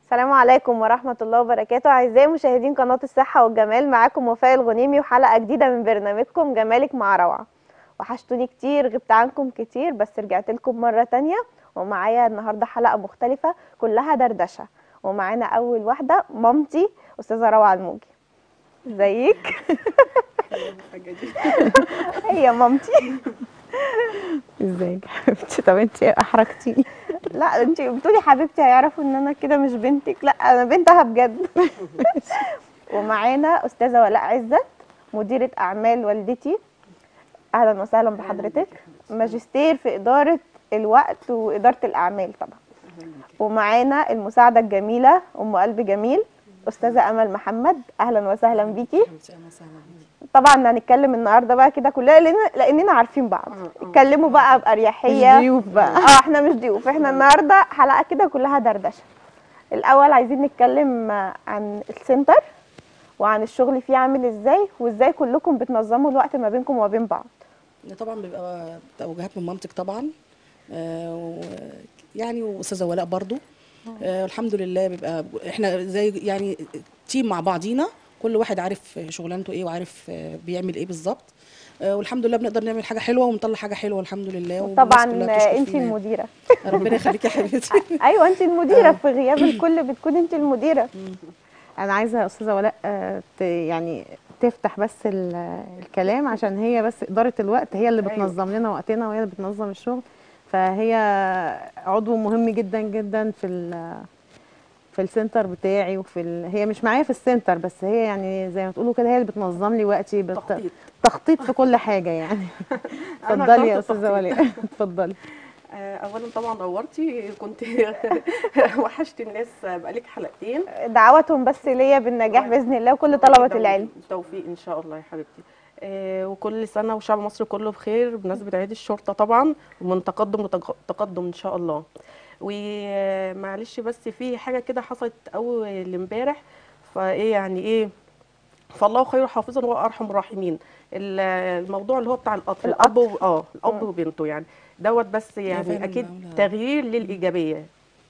السلام عليكم ورحمة الله وبركاته أعزائي مشاهدين قناة الصحة والجمال معاكم وفاء الغنيمي وحلقة جديدة من برنامجكم جمالك مع روعة وحشتوني كتير غبت عنكم كتير بس رجعت لكم مرة تانية ومعايا النهاردة حلقة مختلفة كلها دردشة ومعانا أول واحدة مامتي أستاذة روعة الموجي ازيك هي مامتي ازيك يا حبيبتي طب انت احرجتيني لا انت بتقولي حبيبتي هيعرفوا ان انا كده مش بنتك لا انا بنتها بجد ومعانا استاذه ولاء عزت مديره اعمال والدتي اهلا وسهلا بحضرتك ماجستير في اداره الوقت واداره الاعمال طبعا ومعانا المساعده الجميله ام قلب جميل استاذه امل محمد اهلا وسهلا بيكي طبعا هنتكلم النهارده بقى كده كلنا لان لاننا عارفين بعض اتكلموا بقى باريحيه مش ضيوف بقى اه احنا مش ضيوف احنا النهارده حلقه كده كلها دردشه الاول عايزين نتكلم عن السنتر وعن الشغل فيه عامل ازاي وازاي كلكم بتنظموا الوقت ما بينكم وما بين بعض طبعا بيبقى توجيهات من مامتك طبعا آه، و- يعني واستاذه ولاء برضو آه، الحمد لله بيبقى احنا زي يعني تيم مع بعضينا كل واحد عارف شغلانته ايه وعارف آه، بيعمل ايه بالظبط آه، والحمد لله بنقدر نعمل حاجه حلوه ونطلع حاجه حلوه الحمد لله والناس طبعا كلها بتشكر انت فينا. المديره ربنا يخليكي يا حبيبتي ايوه انت المديره في غياب الكل بتكون انت المديره انا عايزه يا استاذه ولاء آه، ت- يعني تفتح بس ال- الكلام عشان هي بس اداره الوقت هي اللي بتنظم لنا وقتنا وهي اللي بتنظم الشغل فهي عضو مهم جدا جدا في ال في السنتر بتاعي وفي ال... هي مش معايا في السنتر بس هي يعني زي ما تقولوا كده هي اللي بتنظم لي وقتي بت... تخطيط. تخطيط في كل حاجه يعني أنا اتفضلي يا إدارة استاذه التخطيط. ولاء اتفضلي آه، اولا طبعا نورتي كنت وحشت الناس بقالك حلقتين دعواتهم بس ليا بالنجاح باذن الله وكل طلبه العلم توفيق ان شاء الله يا حبيبتي آه، وكل سنه وشعب مصر كله بخير بمناسبه عيد الشرطه طبعا ومن تقدم لتقدم ان شاء الله ومعلش بس في حاجه كده حصلت اول امبارح فايه يعني ايه فالله خير حافظا وهو ارحم الراحمين ال- الموضوع اللي هو بتاع القطر الاب و- اه الاب وبنته يعني دوت بس يعني فعلاً اكيد عاملة- تغيير للايجابيه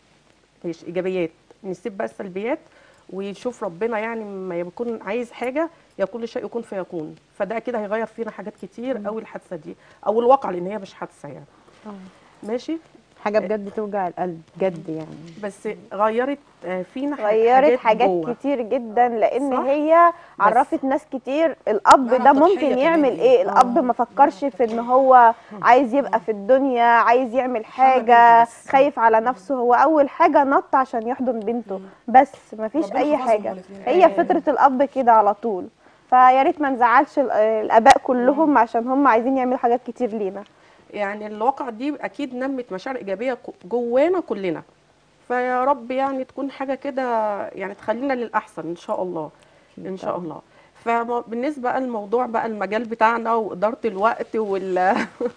مش ايجابيات نسيب بقى السلبيات ويشوف ربنا يعني ما يكون عايز حاجه يا كل شيء يكون فيكون فده اكيد هيغير فينا حاجات كتير قوي الحادثه دي او الواقع لان هي مش حادثه يعني ماشي حاجه بجد توجع القلب بجد يعني بس غيرت آه، فينا ح- غيرت حاجات جوه. كتير جدا لان صح؟ هي عرفت ناس كتير الاب معنى ده التضحية ممكن كمان يعمل إيه؟ ايه الاب ما فكرش في ان هو عايز يبقى في الدنيا عايز يعمل حاجه بنته بس. خايف على نفسه هو اول حاجه نط عشان يحضن بنته بس ما فيش ربنا اي يحفظهم حاجه الاتنين. هي فطره الاب كده على طول فيا ريت ما نزعلش ال- الاباء كلهم عشان هم عايزين يعملوا حاجات كتير لينا يعني الواقع دي اكيد نمت مشاعر ايجابيه ك- جوانا كلنا فيا رب يعني تكون حاجه كده يعني تخلينا للاحسن ان شاء الله ان شاء الله فبالنسبه بقى الموضوع بقى المجال بتاعنا واداره الوقت وال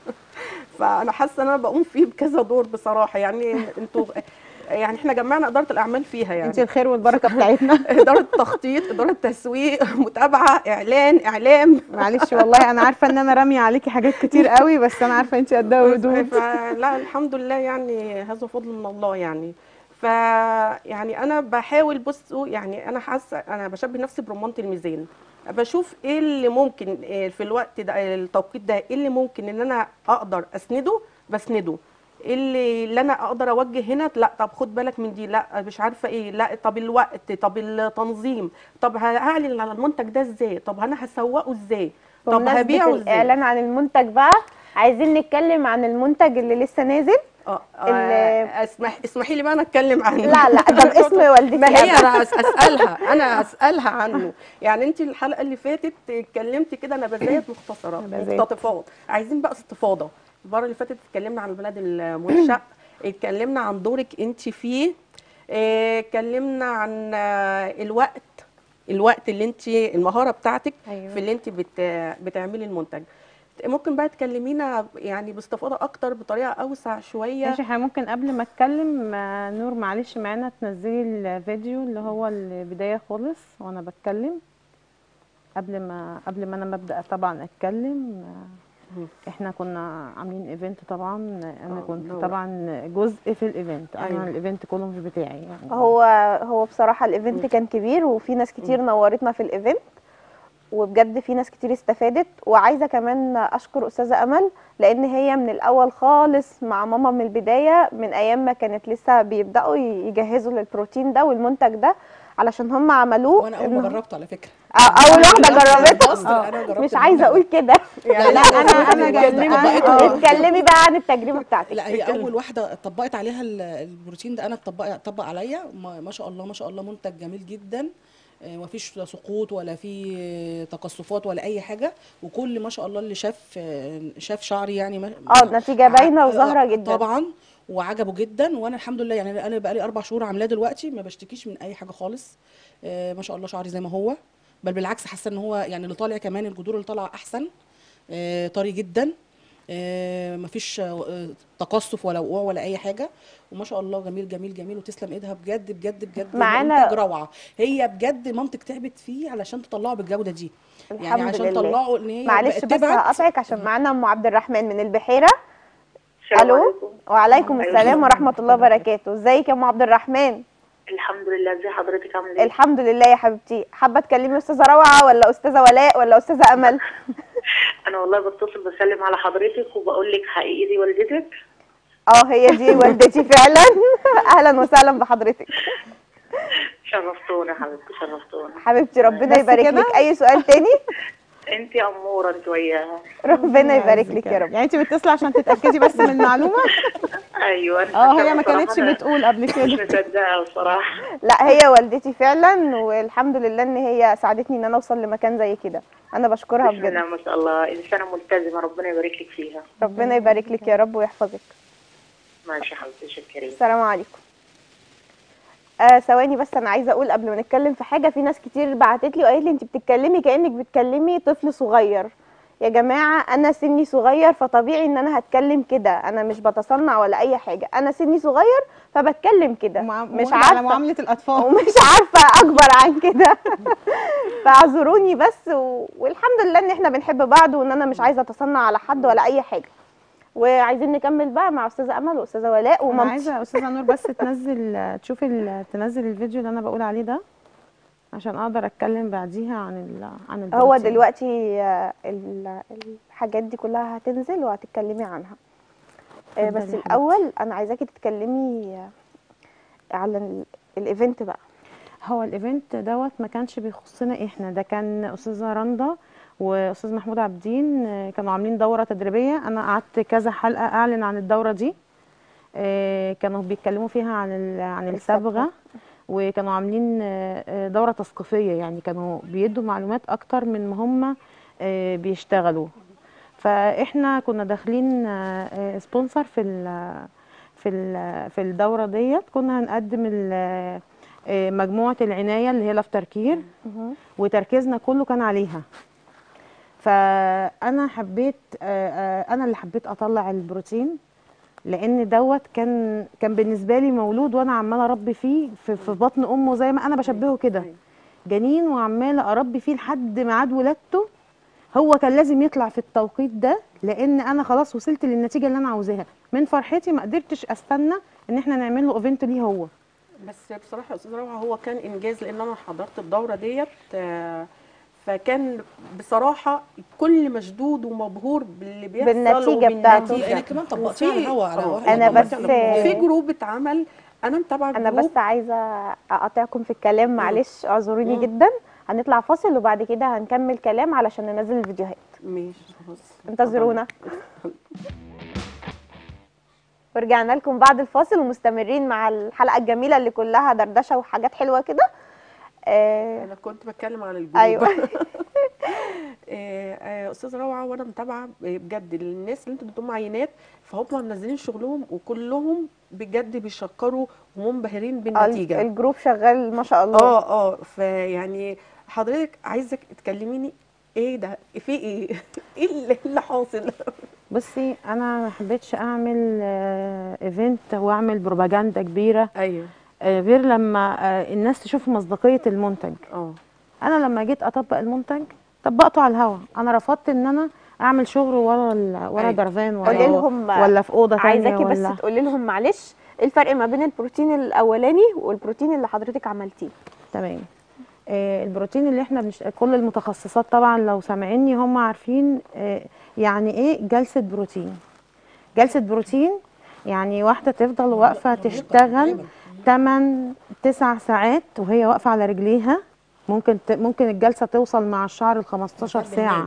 فانا حاسه ان انا بقوم فيه بكذا دور بصراحه يعني انتوا يعني احنا جمعنا اداره الاعمال فيها يعني انت الخير والبركه بتاعتنا اداره تخطيط اداره تسويق متابعه اعلان اعلام معلش والله انا عارفه ان انا راميه عليكي حاجات كتير قوي بس انا عارفه انت قدها ودود لا الحمد لله يعني هذا فضل من الله يعني ف يعني انا بحاول بصوا يعني انا حاسه انا بشبه نفسي برمانه الميزان بشوف ايه اللي ممكن إيه في الوقت ده التوقيت ده ايه اللي ممكن ان انا اقدر اسنده بسنده إيه اللي, اللي انا اقدر اوجه هنا لا طب خد بالك من دي لا مش عارفه ايه لا طب الوقت طب التنظيم طب هعلن على المنتج ده ازاي طب انا هسوقه ازاي طب بمناسبة هبيعه ازاي الاعلان عن المنتج بقى عايزين نتكلم عن المنتج اللي لسه نازل اه ال- آه، اسمح اسمحي لي بقى انا اتكلم عنه لا لا ده باسم والدتي ما هي أنا. انا أس- اسالها انا اسالها عنه يعني انت الحلقه اللي فاتت اتكلمتي كده نبذات مختصره نبذات. مقتطفات عايزين بقى استفاضه المره اللي فاتت اتكلمنا عن البلد المنشأ اتكلمنا عن دورك انت فيه اه، اتكلمنا عن آه، الوقت الوقت اللي انت المهاره بتاعتك أيوة. في اللي انت بت بتعملي المنتج ممكن بقى تكلمينا يعني باستفاضه اكتر بطريقه اوسع شويه ماشي احنا ممكن قبل ما اتكلم آه، نور معلش معانا تنزلي الفيديو اللي هو البدايه خالص وانا بتكلم قبل ما قبل ما انا مبدا طبعا اتكلم آه، مم. احنا كنا عاملين ايفنت طبعا انا آه، كنت نور. طبعا جزء في الايفنت انا أيوة. الايفنت كله مش بتاعي يعني هو هو بصراحة الايفنت كان كبير وفي ناس كتير نورتنا في الايفنت وبجد في ناس كتير استفادت وعايزة كمان اشكر استاذة امل لان هي من الاول خالص مع ماما من البداية من ايام ما كانت لسه بيبدأوا يجهزوا للبروتين ده والمنتج ده علشان هم عملوه وانا اول ما إنه- جربته على فكره أو- اول واحدة جربته بص، أنا جربت مش عايزة اقول كده لا لا انا انا جاي طبقته. اتكلمي بقى عن التجربة بتاعتك لا هي اول واحده طبقت عليها ال- البروتين ده انا طبق طبق عليا ما ما شاء الله ما شاء الله منتج جميل جدا آه، مفيش لا سقوط ولا في تقصفات ولا اي حاجه وكل ما شاء الله اللي شاف آه، شاف شعري يعني ما- اه نتيجة باينة ع- وظاهرة جدا طبعا وعجبه جدا وانا الحمد لله يعني انا بقالي اربع شهور عاملاه دلوقتي ما بشتكيش من اي حاجه خالص آه، ما شاء الله شعري زي ما هو بل بالعكس حاسه ان هو يعني اللي طالع كمان الجذور اللي طالعه احسن آه، طري جدا آه، مفيش آه، تقصف ولا وقوع ولا اي حاجه وما شاء الله جميل جميل جميل وتسلم ايدها بجد بجد بجد معانا- منتج روعه هي بجد مامتك تعبت فيه علشان تطلعه بالجوده دي يعني الحمد عشان لله. تطلعه ان هي معلش بقت بس تبعت هقطعك عشان معانا ام عبد الرحمن من البحيره السلام الو عليكم. وعليكم أيوة. السلام ورحمه الله وبركاته ازيك يا ام عبد الرحمن الحمد لله ازي حضرتك عامله ايه الحمد لله يا حبيبتي حابه تكلمي استاذه روعه ولا استاذه ولاء ولا استاذه امل انا والله بتصل بسلم على حضرتك وبقول لك حقيقي دي والدتك اه هي دي والدتي فعلا اهلا وسهلا بحضرتك شرفتونا يا حبيبتي شرفتونا حبيبتي ربنا بس يبارك كده؟ لك اي سؤال تاني انت اموره انت وياها ربنا يبارك يعزك لك يا رب. رب يعني انت بتتصلي عشان تتاكدي بس من المعلومه ايوه أنا اه هي ما بصراحة كانتش أنا بتقول قبل مش كده مصدقه بصراحه لا هي والدتي فعلا والحمد لله ان هي ساعدتني ان انا اوصل لمكان زي كده انا بشكرها بسم الله بجد ما شاء الله انسانه ملتزمه ربنا يبارك لك فيها ربنا يبارك لك يا رب ويحفظك ماشي يا حبيبتي شكرا السلام عليكم آه ثواني بس انا عايزه اقول قبل ما نتكلم في حاجه في ناس كتير بعتت لي وقالت لي انت بتتكلمي كانك بتكلمي طفل صغير يا جماعه انا سني صغير فطبيعي ان انا هتكلم كده انا مش بتصنع ولا اي حاجه انا سني صغير فبتكلم كده ومع- مش واخدة على عارفه معامله الاطفال ومش عارفه اكبر عن كده فاعذروني بس و... والحمد لله ان احنا بنحب بعض وان انا مش عايزه اتصنع على حد ولا اي حاجه وعايزين نكمل بقى مع استاذه امل واستاذه ولاء انا ومامتي عايزه استاذه نور بس تنزل تشوف ال- تنزل الفيديو اللي انا بقول عليه ده عشان اقدر اتكلم بعديها عن ال عن هو البروتين. دلوقتي آه، ال- الحاجات دي كلها هتنزل وهتتكلمي عنها آه، اتفضلي بس يا حبيبتي. الاول انا عايزاكي تتكلمي آه، على ال- الايفنت بقى هو الايفنت دوت ما كانش بيخصنا احنا ده كان استاذه رندا واستاذ محمود عابدين آه، كانوا عاملين دوره تدريبيه انا قعدت كذا حلقه اعلن عن الدوره دي آه، كانوا بيتكلموا فيها عن ال- عن الصبغة. الصبغه وكانوا عاملين آه، آه، دوره تثقيفيه يعني كانوا بيدوا معلومات اكتر من ما هم آه، بيشتغلوا فاحنا كنا داخلين سبونسر في ال في ال في الدوره ديت كنا هنقدم ال- آه، مجموعه العنايه اللي هي لافتركير وتركيزنا كله كان عليها فانا حبيت آه، آه، انا اللي حبيت اطلع البروتين لان دوت كان كان بالنسبه لي مولود وانا عماله اربي فيه في, في بطن امه زي ما انا بشبهه كده جنين وعماله اربي فيه لحد ميعاد ولادته هو كان لازم يطلع في التوقيت ده لان انا خلاص وصلت للنتيجه اللي انا عاوزاها من فرحتي ما قدرتش استنى ان احنا نعمل له ايفنت ليه هو بس بصراحه يا استاذ روعه هو كان انجاز لان انا حضرت الدوره ديت آه، فكان بصراحه كل مشدود ومبهور باللي بيحصل بالنتيجة بتاعته. انا كمان طبقتيها على وفي- الهوا على آه، واحدة أنا طبقتي بس- على الهوا. في جروب اتعمل انا متابعه انا جروب بس عايزه اقاطعكم في الكلام معلش اعذروني مم. جدا هنطلع فاصل وبعد كده هنكمل كلام علشان ننزل الفيديوهات ماشي خلاص انتظرونا ورجعنا لكم بعد الفاصل ومستمرين مع الحلقه الجميله اللي كلها دردشه وحاجات حلوه كده آه انا كنت بتكلم عن الجروب ايوه آه، آه، استاذ روعه وانا متابعه بجد الناس اللي انتوا اديتهم عينات فهم منزلين شغلهم وكلهم بجد بيشكروا ومنبهرين بالنتيجه الجروب شغال ما شاء الله اه اه فيعني حضرتك عايزك تكلميني ايه ده في ايه ايه اللي, اللي حاصل بصي انا ما حبيتش اعمل ايفنت واعمل بروباجندا كبيره ايوه آه، غير لما آه، الناس تشوف مصداقيه المنتج اه انا لما جيت اطبق المنتج طبقته على الهوا انا رفضت ان انا اعمل شغل ورا ال- ورا أيوة. درفان قولي ولا لهم ولا في اوضه تانية عايزاكي بس ولا تقولي لهم معلش ايه الفرق ما بين البروتين الاولاني والبروتين اللي حضرتك عملتيه تمام آه البروتين اللي احنا بنش... كل المتخصصات طبعا لو سامعيني هم عارفين آه يعني ايه جلسه بروتين جلسه بروتين يعني واحده تفضل واقفه تشتغل 8 9 ساعات وهي واقفه على رجليها ممكن ت... ممكن الجلسه توصل مع الشعر ل 15 ساعه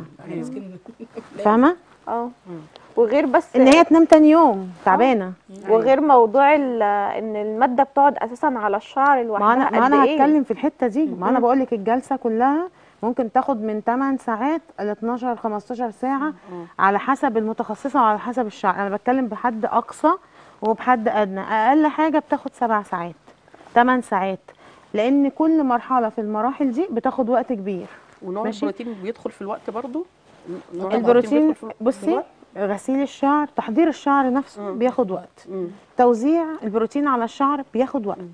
فاهمه اه وغير بس ان هي تنام تاني يوم تعبانه وغير موضوع ال- ان الماده بتقعد اساسا على الشعر ما لوحدها انا ما قد انا ايه هتكلم في الحته دي ما انا بقول لك الجلسه كلها ممكن تاخد من 8 ساعات ل 12 15 ساعه على حسب المتخصصه وعلى حسب الشعر انا بتكلم بحد اقصى وبحد ادنى اقل حاجه بتاخد 7 ساعات 8 ساعات لان كل مرحله في المراحل دي بتاخد وقت كبير ونوع ماشي. البروتين بيدخل في الوقت برضو نوع البروتين بيدخل في- في بصي الوقت؟ غسيل الشعر تحضير الشعر نفسه بياخد وقت مم. توزيع البروتين على الشعر بياخد وقت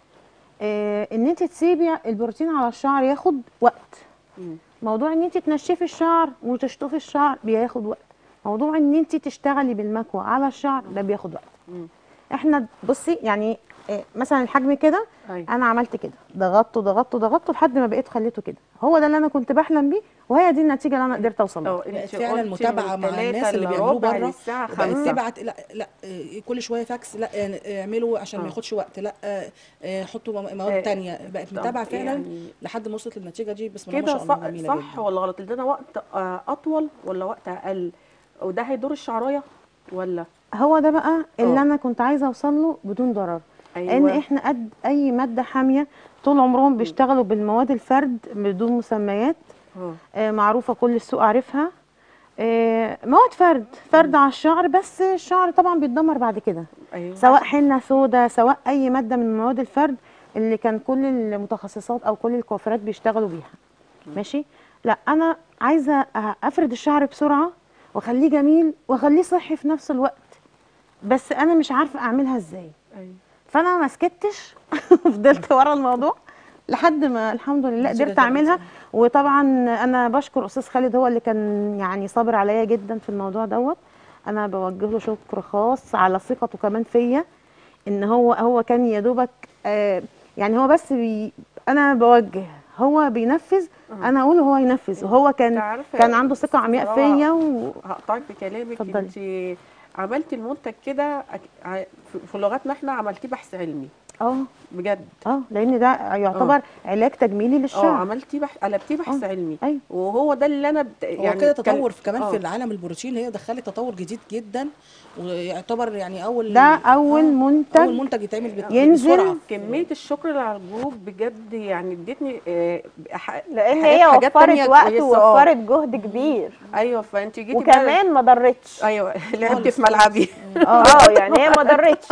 آه ان انت تسيبي البروتين على الشعر ياخد وقت مم. موضوع ان انت تنشفي الشعر وتشطفي الشعر بياخد وقت موضوع ان انت تشتغلي بالمكوى على الشعر ده بياخد وقت مم. احنا بصي يعني آه، مثلا الحجم كده أيوة. انا عملت كده ضغطته ضغطته ضغطته لحد ما بقيت خليته كده هو ده اللي انا كنت بحلم بيه وهي دي النتيجه اللي انا قدرت اوصل لها اه بقت انت فعلا قلتي متابعه من مع تلاتة الناس اللي بيعملوه لربع بره للساعة بقت خمسة. تبعت لا لا آه، كل شويه فاكس لا آه، اعملوا عشان ما ياخدش وقت لا آه، آه، حطوا م- آه، مواد تانية بقت طب متابعه فعلا يعني لحد ما وصلت للنتيجه دي بسم الله ما كده شاء الله صح, جميله صح جدا ولا غلط ادينا وقت آه، اطول ولا وقت اقل وده هيدور الشعرايه ولا هو ده بقى اللي اه. انا كنت عايزه اوصل له بدون ضرر أيوة. ان احنا قد اي ماده حاميه طول عمرهم بيشتغلوا بالمواد الفرد بدون مسميات اه آه، معروفه كل السوق عارفها آه، مواد فرد فرد على الشعر بس الشعر طبعا بيتدمر بعد كده ايوه سواء حنه سودا سواء اي ماده من مواد الفرد اللي كان كل المتخصصات او كل الكوافيرات بيشتغلوا بيها ماشي لا انا عايزه أ- افرد الشعر بسرعه واخليه جميل واخليه صحي في نفس الوقت بس انا مش عارفه اعملها ازاي ايوه فانا ما سكتش وفضلت ورا الموضوع لحد ما الحمد لله النتيجة قدرت كانت اعملها إيه؟ وطبعا انا بشكر استاذ خالد هو اللي كان يعني صابر عليا جدا في الموضوع دوت انا بوجه له شكر خاص على ثقته كمان فيا ان هو هو كان يا دوبك آه يعني هو بس بي انا بوجه هو بينفذ انا اقول هو ينفذ وهو كان تعرفي كان عنده ثقه عمياء بصراحة فيا و... هقطعك بكلامك اتفضلي. انت عملتي المنتج كده أك- ع- في- في لغتنا احنا عملتيه بحث علمي اه بجد اه لان ده يعتبر علاج تجميلي اه للشعر عملتي بحث قلبتيه بحث اه. علمي ايوه وهو ده اللي انا بت... هو يعني كده كان- تطور في كمان اه. في العالم البروتين هي دخلت تطور جديد جدا ويعتبر يعني اول ده أول آه، منتج اول منتج يتعمل بت- ينزل بسرعه كميه الشكر اللي على الجروب بجد يعني ادتني آه، ح- لان حاجات- هي حاجات وفرت تانية وقت كويسة، اه. ووفرت جهد كبير ايوه فانت جيتي بقى- وكمان ما ضرتش ايوه لعبت خالص. في ملعبي اه يعني هي ما ضرتش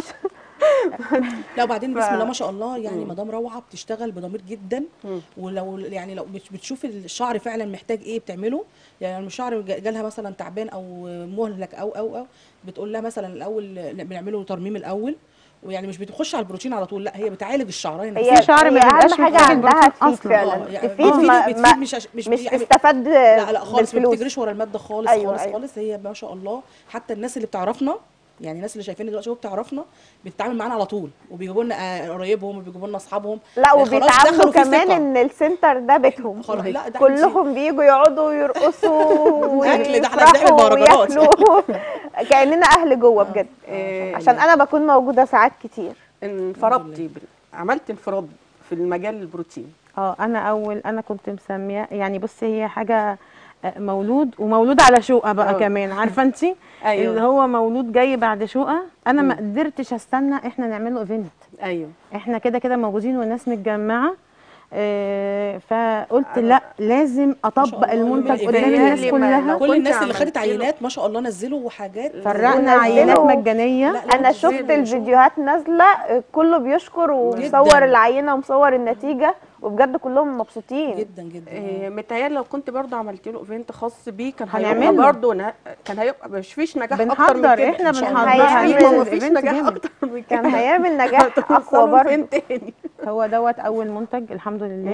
لا وبعدين ف- بسم الله ما شاء الله يعني مدام روعه بتشتغل بضمير جدا ولو يعني لو بت- بتشوف الشعر فعلا محتاج ايه بتعمله يعني لما الشعر جا- جالها مثلا تعبان او مهلك او او او بتقول لها مثلا الاول بنعمله ترميم الاول ويعني مش بتخش على البروتين على طول لا هي بتعالج الشعرايه هي نفسها شعر ما هي بيبقاش اهم حاجه محتاج عندها البروتين تفيد أصلاً. فعلا آه، يعني تفيد بتفيد- ما, بتفيد ما مش عش- مش مش يعني- تستفاد لا لا خالص ما بالفلوس بتجريش ورا الماده خالص أيوة، خالص أيوة. خالص هي ما شاء الله حتى الناس اللي بتعرفنا يعني الناس اللي شايفين دلوقتي هو بتعرفنا بتتعامل معانا على طول وبيجيبوا لنا آه، قرايبهم وبيجيبوا لنا اصحابهم لا خلاص وبيتعاملوا دخلوا في كمان ثقة. ان السنتر ده بيتهم خلاص، لا، ده كلهم بييجوا يقعدوا يرقصوا أكل، ده احنا بنعمل ويفرحوا مهرجانات. وياكلوا كاننا اهل جوه بجد آه، عشان انا بكون موجوده ساعات كتير انفردتي بال- عملت انفراد في المجال البروتين اه انا اول انا كنت مسميه يعني بصي هي حاجه آه، مولود ومولود على شقه بقى اه. كمان عارفه انت أيوة. اللي هو مولود جاي بعد شقه انا ما قدرتش استنى احنا نعمل له ايفنت ايوه احنا كده كده موجودين والناس متجمعه آه فقلت لا لازم اطبق الله، المنتج يوم قدام الإيفنت الناس اللي ما- كلها لو كل كنت الناس اللي خدت عملت له- عينات ما شاء الله نزلوا حاجات فرقنا ونزلوا- عينات مجانيه لا، لا، انا نزلوا شفت شغل. الفيديوهات نازله كله بيشكر ومصور جداً. العينه ومصور النتيجه وبجد كلهم مبسوطين جدا جدا آه، متهيألي لو كنت برضه عملت له ايفنت خاص بيه كان هنعمله. هيبقى برضه نه... كان هيبقى مش فيش نجاح اكتر من بنحضر كده احنا إن شاء الله. بنحضر هيعمل مفيش- مفيش الايفنت نجاح جامد. اكتر من كده كان هيعمل نجاح اقوى هتوصلوا برضه فين تاني هو دوت اول منتج الحمد لله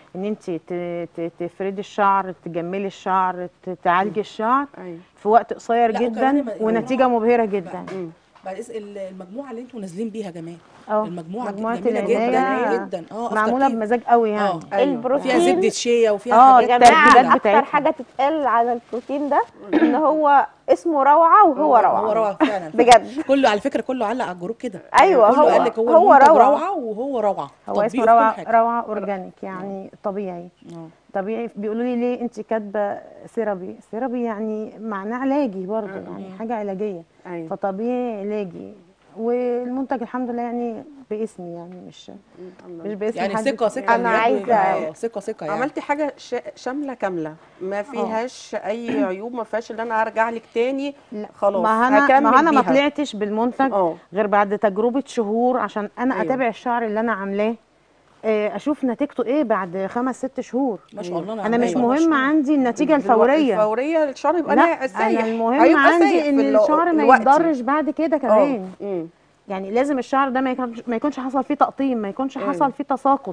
ان انت ت- ت- تفردي الشعر تجملي الشعر ت- تعالجي الشعر ايوه في وقت قصير لا، وكمان جدا ما- ونتيجه مبهره جدا بعد إذن ال- المجموعه اللي انتوا نازلين بيها كمان اه المجموعه مجموعه جميله العنايه جدا جدا اه معموله أفتكر. بمزاج قوي يعني اه أيوة. البروتين فيها زبده شيا وفيها اه يا حاجات جماعه التركيبات اكتر بتاعتها. حاجه تتقال على البروتين ده ان هو اسمه روعه وهو روعه هو روعه فعلا بجد كله على فكره كله علق على الجروب كده أيوة، كله هو- قال لك هو, هو المنتج روعة. روعه وهو روعه هو تطبيقه اسمه في كل روعه حاجة. روعه اورجانيك يعني طبيعي آه. طبيعي بيقولوا لي ليه انت كاتبه سيرابي سيرابي يعني معناه علاجي برضه يعني حاجه علاجيه ايوه فطبيعي علاجي والمنتج الحمد لله يعني باسمي يعني مش مش باسم يعني حد ثقه ثقه أنا بجد. عايزة- آه، ثقه ثقه يعني عملتي حاجه ش- شامله كامله ما فيهاش اي عيوب ما فيهاش ان انا ارجع لك تاني لا خلاص ما انا هكمل ما انا ما بيها. طلعتش بالمنتج اه غير بعد تجربه شهور عشان انا أيوة. اتابع الشعر اللي انا عاملاه آه، اشوف نتيجته ايه بعد خمس ست شهور ما شاء الله انا مش عاملة مهم مشروع. عندي النتيجه دلوقتي الفوريه الفوريه الشعر يبقى لا لا سايح انا المهم هيبقى عندي سايح ان في ال- الشعر ما الوقت. يتضرش بعد كده كمان اه أمم. يعني لازم الشعر ده ما يكونش ما يكونش حصل فيه تقطيم ما يكونش حصل فيه تساقط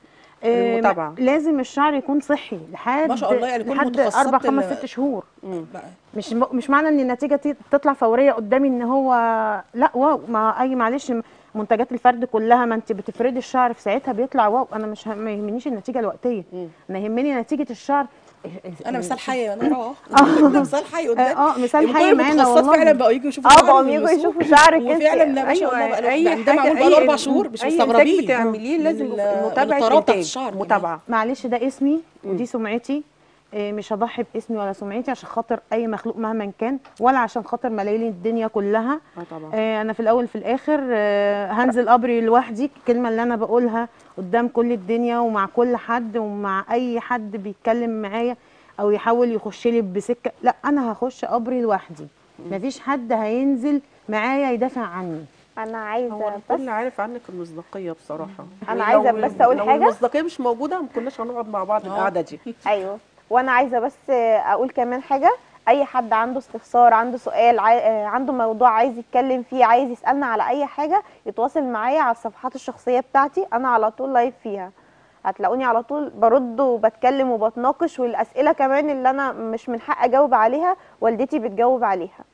آه، المتابعة. لازم الشعر يكون صحي لحد ما شاء الله، يعني كل لحد متخصصات اربع خمس ال- ست شهور أمم. بقى. مش مش معنى ان النتيجه تي- تطلع فوريه قدامي ان هو لا واو ما اي معلش منتجات الفرد كلها ما انت بتفردي الشعر في ساعتها بيطلع واو انا مش ه- ما يهمنيش النتيجه الوقتيه مم. انا يهمني نتيجه الشعر انا مثال حي انا روعه ده مثال حي قدام اه مثال كل حي معانا المتخصصات والله فعلا بقوا يجوا يشوفوا اه شعري بقوا من يجوا السوق. يشوفوا شعرك وفعلا انت ما شاء الله بقى له اي يعني ده حاجه معمول بقى له اربع اي شهور مش اي إنتاج مستغربين بتعمليه من لازم ال- متابعه الإطارات بتاعت انتاج الشعر كمان. متابعه معلش ده اسمي ودي سمعتي إيه، مش هضحي باسمي ولا سمعتي عشان خاطر اي مخلوق مهما كان ولا عشان خاطر ملايين الدنيا كلها اه طبعا آه، انا في الاول في الاخر آه، هنزل ابري لوحدي الكلمه اللي انا بقولها قدام كل الدنيا ومع كل حد ومع اي حد بيتكلم معايا او يحاول يخش لي بسكه لا انا هخش ابري لوحدي مفيش حد هينزل معايا يدافع عني انا هو عايزه بس الكل عارف عنك المصداقيه بصراحه أنا يعني عايزة لو- بس أقول لو حاجة. المصداقيه مش موجوده ما كناش هنقعد مع بعض القعده دي ايوه وانا عايزه بس اقول كمان حاجه اي حد عنده استفسار عنده سؤال عاي... آه، عنده موضوع عايز يتكلم فيه عايز يسالنا على اي حاجه يتواصل معايا على الصفحات الشخصيه بتاعتي انا على طول لايف فيها هتلاقوني على طول برد وبتكلم وبتناقش والاسئله كمان اللي انا مش من حق اجاوب عليها والدتي بتجاوب عليها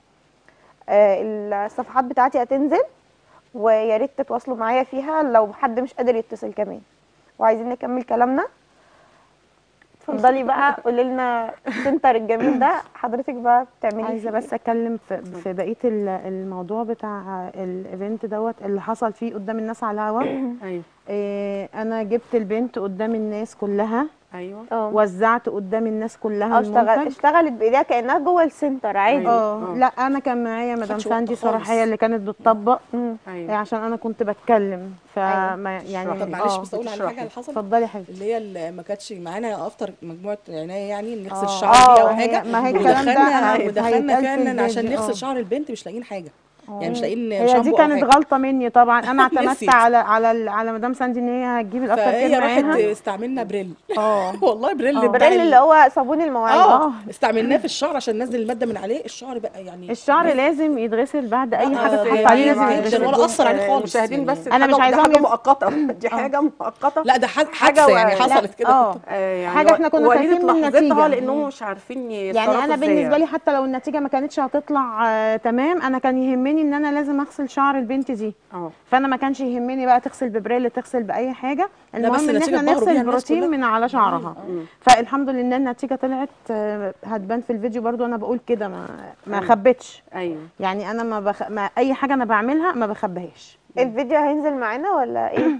آه، الصفحات بتاعتي هتنزل ويا ريت تتواصلوا معايا فيها لو حد مش قادر يتصل كمان وعايزين نكمل كلامنا اتفضلي بقى قولي لنا السنتر الجميل ده حضرتك بقى بتعملي عايزه فيه بس اتكلم في, في بقيه ال- الموضوع بتاع الايفنت دوت اللي حصل فيه قدام الناس على الهوا ايوه إيه انا جبت البنت قدام الناس كلها ايوه اه وزعت قدام الناس كلها اه اشتغل المنتج اشتغلت بايديها كانها جوه السنتر عادي أيوة. اه آه. لا انا كان معايا مدام خدش وقت ساندي خالص. صراحه هي اللي كانت بتطبق مم. إيه ايوه عشان انا كنت بتكلم فما يعني طب معلش آه، بس اقول على بتشرحي. حاجه اللي حصلت اتفضلي يا حبيبتي اللي هي اللي ما كانتش معانا افطر مجموعه عنايه يعني نغسل آه. الشعر بيها او آه، هي- حاجه ما هي الكلام ده ودخلنا هيتقال ودخلنا في فعلا عشان الفيديو، آه. نغسل شعر البنت مش لاقيين حاجه يعني مش لاقيين هي شامبو دي أو كانت حاجة. غلطه مني طبعا انا اعتمدت نسيت. على على ال- على مدام ساندي ان هي هتجيب الافتر فهي كير راحت معاها استعملنا بريل اه والله بريل آه. بتاع بريل ال- اللي هو صابون المواعين اه استعملناه في الشعر عشان ننزل الماده من عليه الشعر بقى يعني الشعر لازم يتغسل بعد اي لا، حاجه ده تتحط عليه يعني لازم جداً يتغسل ولا أثر عليه خالص المشاهدين يعني. بس أنا حاجة- مش ده عايزاهم حاجه يم- مؤقته دي حاجه مؤقته لا ده ح- حاجة حادثه يعني و- حصلت كده اه آه، يعني حاجة إحنا كنا وليدة خايفين من لحظتها النتيجة. لانهم مش عارفين يعني يتصرفوا انا إزاي بالنسبه يعني. لي حتى لو النتيجه ما كانتش هتطلع آه تمام انا كان يهمني ان انا لازم اغسل شعر البنت دي اه فانا ما كانش يهمني بقى تغسل ببريل تغسل باي حاجه بس المهم ان النتيجة احنا اتبهروا بيها نغسل الناس بروتين كلها. من على شعرها فالحمد لله النتيجه طلعت آه، هتبان في الفيديو برضو انا بقول كده ما ما خبيتش ايوه يعني انا ما, بخ... ما اي حاجه انا بعملها ما بخبيهاش الفيديو هينزل معانا ولا ايه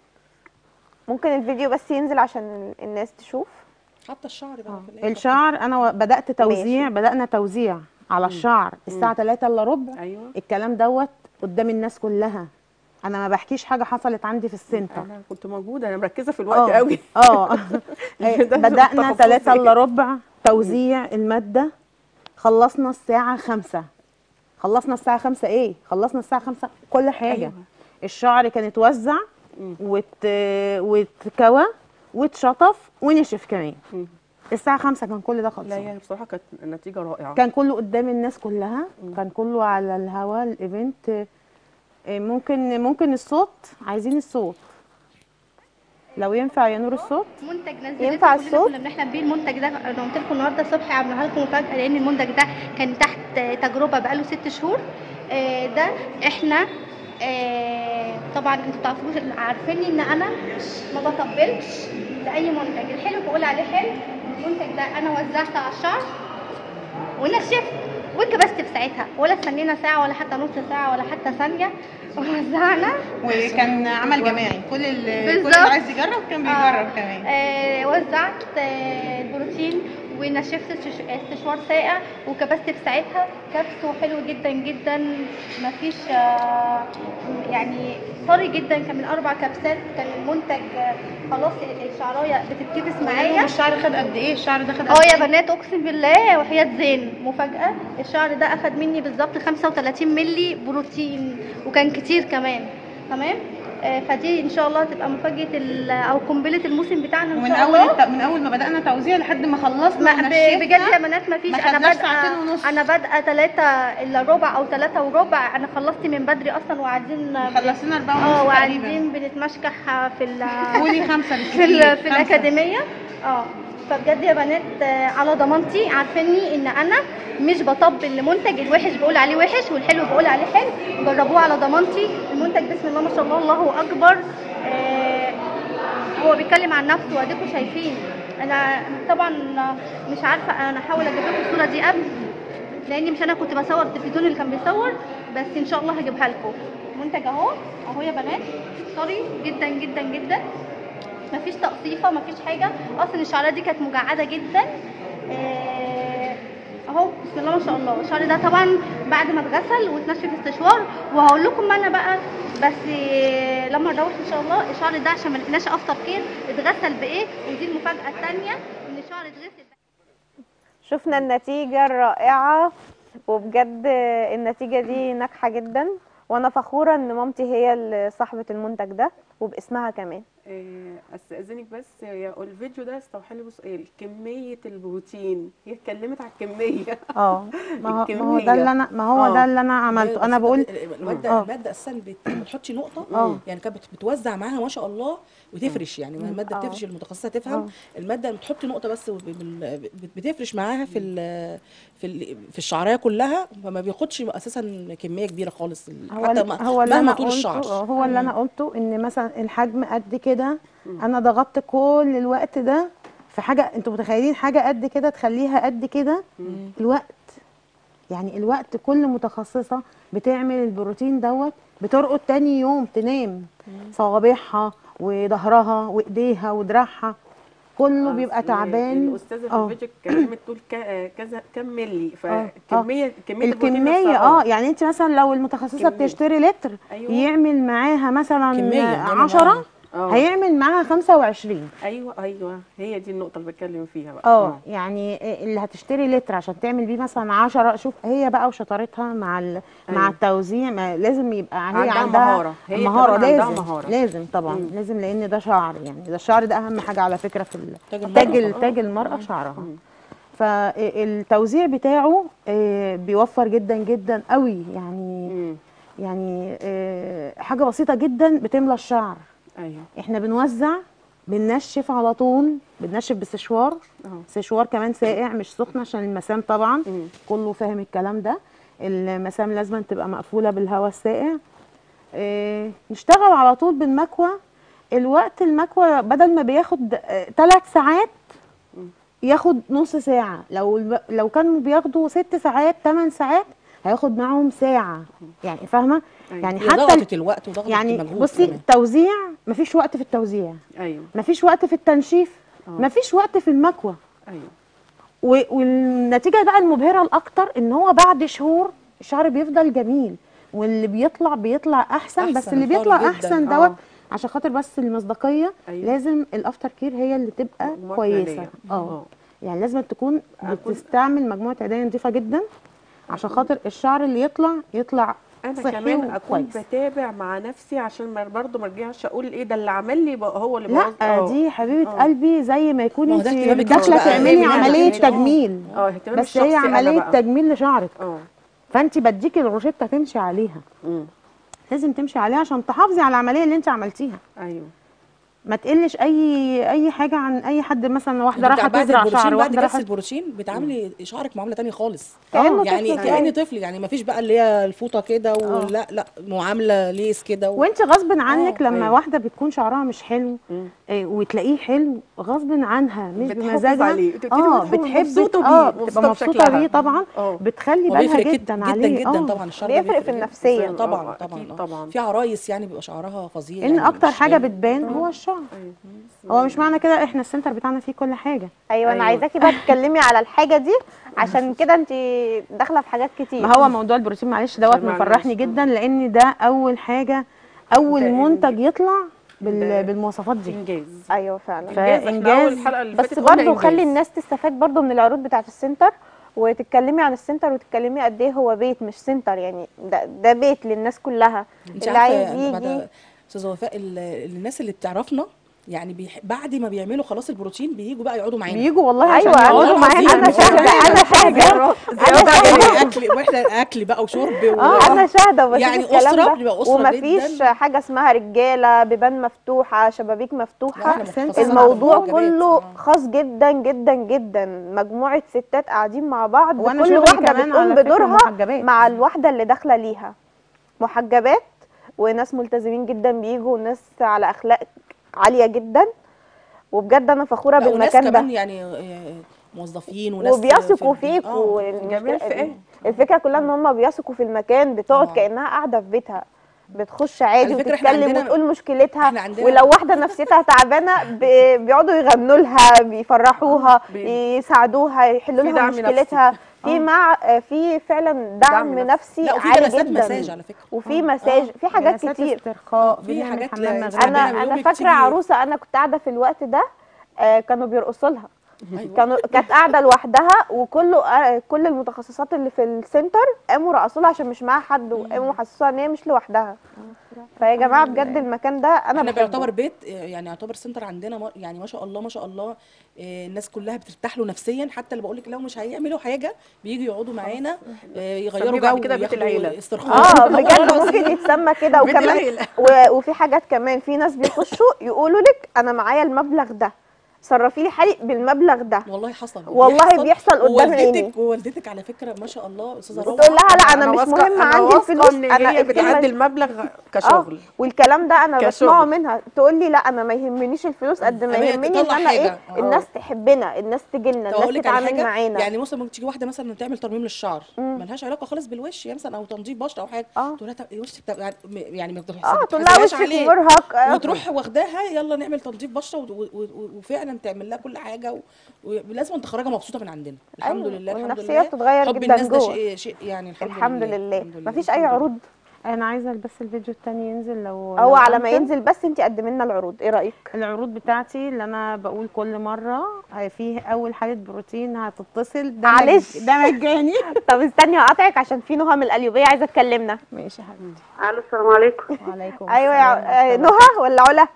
ممكن الفيديو بس ينزل عشان ال- الناس تشوف حتى الشعر بقى في الآخر. الشعر انا و- بدات توزيع ماشي. بدانا توزيع على الشعر الساعه 3 الا ربع ايوه الكلام دوت قدام الناس كلها انا ما بحكيش حاجه حصلت عندي في السنتر انا كنت موجوده انا مركزه في الوقت اه قوي اه ده بدأنا التخصص 3 الا إيه؟ ربع توزيع المادة خلصنا الساعة 5 خلصنا الساعة 5 ايه؟ خلصنا الساعة 5 كل حاجة أيوة. الشعر كان اتوزع وت... واتكوى واتشطف ونشف كمان مم. الساعة 5 كان كل ده لا خلصان يعني بصراحه كانت النتيجه رائعه كان كله قدام الناس كلها كان كله على الهوا الايفنت إيه، ممكن ممكن الصوت عايزين الصوت لو ينفع يا نور الصوت منتج نزل ينفع كلنا الصوت؟ كنا بنحلم بيه المنتج ده انا قلت لكم النهارده الصبح عاملها لكم مفاجاه لان المنتج ده كان تحت تجربه بقاله ست شهور آه، ده احنا آه، طبعا انتوا بتعرفوش عارفيني ان انا ما بطبلش لاي منتج الحلو بقول عليه حلو المنتج ده انا وزعت على الشعر ونشفت وكبست في ساعتها ولا استنينا ساعه ولا حتى نص ساعه ولا حتى ثانيه وزعنا وكان عمل جماعي كل اللي كل اللي عايز يجرب كان آه، آه وزعت آه البروتين ونشفت الش- استشوار ساقع وكبست في ساعتها كبسه حلو جدا جدا مفيش آه يعني طري جدا كان من اربع كبسات كان المنتج آه خلاص الشعرايه بتتكبس معايا الشعر خد قد ايه الشعر ده خد اه يا بنات اقسم بالله وحياة زين مفاجأة الشعر ده اخد مني بالظبط 35 ملي بروتين وكان كتير كمان تمام آه، فدي ان شاء الله هتبقى مفاجأة ال- او قنبلة الموسم بتاعنا ان ومن شاء اول الله الت- من اول ما بدانا توزيع لحد ما خلصنا ما ب- ونشفنا. بجد يا بنات ما فيش ما انا خدناش ساعتين بادئه ونص. انا بادئه 3 الا ربع او 3 وربع انا خلصت من بدري اصلا وقاعدين خلصنا أربعة اه ونص وقاعدين بنتمشكح في ال قولي خمسة في ال- في الاكاديميه اه فبجد يا بنات آه، على ضمانتي عارفيني ان انا مش بطبل لمنتج الوحش بقول عليه وحش والحلو بقول عليه حلو جربوه على ضمانتي المنتج بسم الله ما شاء الله الله اكبر آه، هو بيتكلم عن نفسه واديكم شايفين انا طبعا مش عارفه انا هحاول اجيب لكم الصوره دي قبل لاني مش انا كنت بصور التلفزيون اللي كان بيصور بس ان شاء الله هجيبها لكم منتج اهو اهو يا بنات طري جدا جدا جدا مفيش تقصيفه مفيش حاجه اصلا الشعريه دي كانت مجعده جدا آه، اهو بسم الله ما شاء الله الشعر ده طبعا بعد ما اتغسل واتنشف استشوار وهقول لكم انا بقى بس آه، لما نروح ان شاء الله الشعر ده عشان ما لقيناش افتر كير اتغسل بايه ودي المفاجاه الثانيه ان الشعر اتغسل شفنا النتيجة الرائعة وبجد النتيجة دي ناجحة جدا وانا فخورة ان مامتي هي اللي صاحبة المنتج ده وباسمها كمان إيه، استاذنك بس يا الفيديو ده استوحى لي سؤال كميه البروتين هي اتكلمت على الكميه اه ما هو ما هو الكمية. ده اللي انا ما هو آه. ده اللي انا عملته انا بقول الماده آه. الماده اساسا بت- لما تحطي نقطه آه. يعني كانت بت- بتوزع معاها ما شاء الله وتفرش يعني ما الماده آه. بتفرش المتخصصه تفهم الماده لما تحطي نقطه بس وب- بال- بت- بتفرش معاها في ال في ال في الشعريه كلها فما بياخدش اساسا كميه كبيره خالص هو حتى ال- ما- هو اللي مهما انا طول قلته الشعر هو اللي انا قلته ان مثلا الحجم قد كده انا ضغطت كل الوقت ده في حاجه انتوا متخيلين حاجه قد كده تخليها قد كده الوقت يعني الوقت كل متخصصه بتعمل البروتين دوت بترقد تاني يوم تنام صوابعها وظهرها وايديها ودراعها كله بيبقى أصل تعبان الاستاذه في آه. الفيديو كلمت تقول ك- كذا كم ملي آه. فكميه كميه البروتين الكميه نفسها، اه يعني انت مثلا لو المتخصصه كمية. بتشتري لتر أيوة. يعمل معاها مثلا كمية، يعمل 10 معاها. آه. هيعمل معاها 25 ايوه ايوه هي دي النقطه اللي بتكلم فيها بقى اه يعني اللي هتشتري لتر عشان تعمل بيه مثلا 10 شوف هي بقى وشطارتها مع ال... مع أيوة. التوزيع ما لازم يبقى هي عندها عندها مهارة. هي مهاره كمان عندها لازم مهارة. لازم طبعا مم. لازم لان ده شعر يعني ده الشعر ده اهم حاجه على فكره في ال... تاج المرأة تاج ال- طبعاً. تاج المراه شعرها فالتوزيع بتاعه آه، بيوفر جدا جدا قوي يعني مم. يعني آه، حاجه بسيطه جدا بتملى الشعر ايوه احنا بنوزع بننشف على طول بننشف بالسشوار اه سشوار كمان ساقع مش سخن عشان المسام طبعا مم. كله فاهم الكلام ده المسام لازم تبقى مقفوله بالهواء الساقع اه نشتغل على طول بالمكوى الوقت المكوى بدل ما بياخد ثلاث ساعات ياخد نص ساعه لو الب- لو كانوا بياخدوا ست ساعات ثمان ساعات هياخد معاهم ساعه يعني فاهمه أيوة. يعني هي حتى ضغطت الوقت وضغطت يعني المجهود بصي كمان. التوزيع مفيش وقت في التوزيع ايوه مفيش وقت في التنشيف آه. مفيش وقت في المكوى ايوه و- والنتيجه بقى المبهره الاكتر ان هو بعد شهور الشعر بيفضل جميل واللي بيطلع بيطلع احسن, بس أحسن اللي خالص بيطلع جداً. احسن آه. دوت عشان خاطر بس المصداقيه أيوة. لازم الافتر كير هي اللي تبقى مجموعة كويسه عناية. اه آه. يعني لازم تكون أكون- بتستعمل مجموعه عنايه نظيفه جدا عشان خاطر الشعر اللي يطلع يطلع انا صحي كمان اكون وكويس. بتابع مع نفسي عشان ما برضه ما ارجعش اقول ايه ده اللي عمل لي بقى هو اللي بوظ لا آه. دي حبيبه آه. قلبي زي ما يكون ما هو انت ده اهتمامك انت داخله بقى، تعملي اهتمامك عمليه انت. آه. تجميل اه اهتمام بس هي الشخصي أنا عمليه بقى. تجميل لشعرك اه فانت بديكي الروشته تمشي عليها امم لازم تمشي عليها عشان تحافظي على العمليه اللي انت عملتيها ايوه ما تقلش اي اي حاجه عن اي حد مثلا واحده رايحه بعد تزرع البروتين شعر بعد واحده جلسه رايحه البروتين بتعاملي شعرك معامله تانية خالص كأنه يعني طفل كأن صغير. طفل يعني ما فيش بقى اللي هي الفوطه كده ولا لا معامله ليس كده و... وانت غصب عنك آه، لما أيوة. واحده بتكون شعرها مش حلو آه، وتلاقيه حلو غصب عنها مش بتحافظ بمزاجها عليه. تبتدي اه بتحب- بتحب مبسوطة بيه، اه مبسوطة بتبقى مبسوطه بشكلها. بيه طبعا اه. بتخلي هو بالها بيفرق جدا جدا عليه جدا آه. طبعا الشعر بيفرق ده في جداً. النفسية. طبعا آه، طبعا أكيد آه. طبعا. في عرايس يعني بيبقى شعرها فظيع ان يعني اكتر مش حاجه حلو. بتبان هو الشعر هو مش معنى كده احنا السنتر بتاعنا فيه كل حاجه ايوه انا أيوة. عايزاكي بقى تتكلمي على الحاجه دي عشان كده انت داخله في حاجات كتير ما هو موضوع البروتين معلش دوت معلش. مفرحني جدا لان ده اول حاجه اول ده منتج إنج- يطلع بال... ده بالمواصفات دي انجاز ايوه فعلا انجاز احنا فإنجاز. اول الحلقه اللي بس فاتت قلنا برضه خلي إنجاز. الناس تستفاد برضه من العروض بتاعه السنتر وتتكلمي عن السنتر وتتكلمي قد ايه هو بيت مش سنتر يعني ده, ده بيت للناس كلها انت اللي عايز عارفه يجي بعد استاذه وفاء ال- الناس اللي بتعرفنا يعني بيح... بعد ما بيعملوا خلاص البروتين بييجوا بقى يقعدوا معانا بيجوا والله أيوة، عشان أنا- يقعدوا معانا العظيم انا بيقعدوا شاهده معانا. انا شاهده زياده يعني اكل واحنا اكل بقى وشرب و... اه انا شاهده وبشوف يعني الكلام أسرة ده بنبقى أسرة ومفيش جداً. حاجه اسمها رجاله بيبان مفتوحه شبابيك لا، مفتوحه احنا مختصين الموضوع بالمنتجات. كله آه. خاص جدا جدا جدا مجموعه ستات قاعدين مع بعض وأنا كل شغلي واحده كمان بتقوم على فكرة بدورها محجبات. مع الواحده اللي داخله ليها محجبات وناس ملتزمين جدا بيجوا وناس على اخلاق عاليه جدا وبجد انا فخوره لا، وناس بالمكان كمان ده يعني آه، موظفين وناس وبيثقوا في البيت. فيك آه. جميل في إيه؟ الفكره كلها ان هم بيثقوا في المكان بتقعد آه. كانها قاعده في بيتها بتخش عادي على فكرة إحنا وتتكلم عندنا- وتقول مشكلتها إحنا عندنا- ولو واحده نفسيتها تعبانه ب- بيقعدوا يغنوا لها بيفرحوها بي- يساعدوها يحلوا في لها دعم مشكلتها في مع في فعلا دعم, دعم نفسي لا وفي عالي جلسات جدا مساج على فكره وفي مساج في حاجات جلسات كتير استرخاء في بنعمل حاجات حمام لا- مغربي انا ربنا انا يومك فاكره تيجي- عروسه انا كنت قاعده في الوقت ده آه، كانوا بيرقصوا لها أيوة. كانوا كانت قاعده لوحدها وكله آه، كل المتخصصات اللي في السنتر قاموا رقصوا لها عشان مش معاها حد وقاموا حسسوها ان هي مش لوحدها فيا جماعه بجد المكان ده انا احنا بحبه بيعتبر بيت آه، يعني يعتبر سنتر عندنا ما- يعني ما شاء الله ما شاء الله آه، الناس كلها بترتاح له نفسيا حتى اللي بقول لك لو مش هيعملوا حاجه بييجوا يقعدوا معانا آه، يغيروا سميه بعد جو كده بيت وياخدوا العيلة. استرخاء اه بجد ممكن يتسمى كده بيت وكمان العيلة. و- وفي حاجات كمان في ناس بيخشوا يقولوا لك انا معايا المبلغ ده صرفي لي حالي بالمبلغ ده والله حصل والله بيحصل قدام عيني. ووالدتك ووالدتك على فكره ما شاء الله استاذه روعه وتقول لها لا انا مش واثقة- مهم أنا عندي واثقة الفلوس ان انا هي الكلمة بتعدي دي- المبلغ اه كشغل والكلام ده انا كشغل. بسمعه منها تقول لي لا انا ما يهمنيش الفلوس قد ما هي يهمني ان تطلع انا حاجة. ايه آه. الناس تحبنا الناس تجي لنا طب اقول الناس لك على تتعامل حاجه معانا يعني مثلا ممكن تيجي واحده مثلا تعمل ترميم للشعر ملهاش علاقه خالص بالوش يعني مثلا او تنظيف بشره او حاجه اه. تقول لها طب وشك طب يعني يعني ما اه تقول لها تحسبهاش وشك عليه. مرهق آه. وتروح واخداها يلا نعمل تنظيف بشره و- و- و- وفعلا تعمل لها كل حاجه و- ولازم تخرجها مبسوطه من عندنا الحمد أيوة، لله الحمد والنفسية لله بتتغير حب جدا الناس ده جوه. شيء شيء يعني الحمد, الحمد لله لله الحمد لله، مفيش اي الحمد لله. عروض انا عايزه بس الفيديو التاني ينزل لو هو لو على ما أمكن. ينزل بس انت قدمي لنا العروض ايه رايك العروض بتاعتي اللي انا بقول كل مره هي فيه اول حاله بروتين هتتصل ده معلش. مج- ده مجاني طب استني هقطعك عشان في نهى من القليوبيه عايزه تكلمنا ماشي يا حبيبتي الو السلام عليكم وعليكم ايوه السلام يا آه، ورحمة الله. نهى ولا علا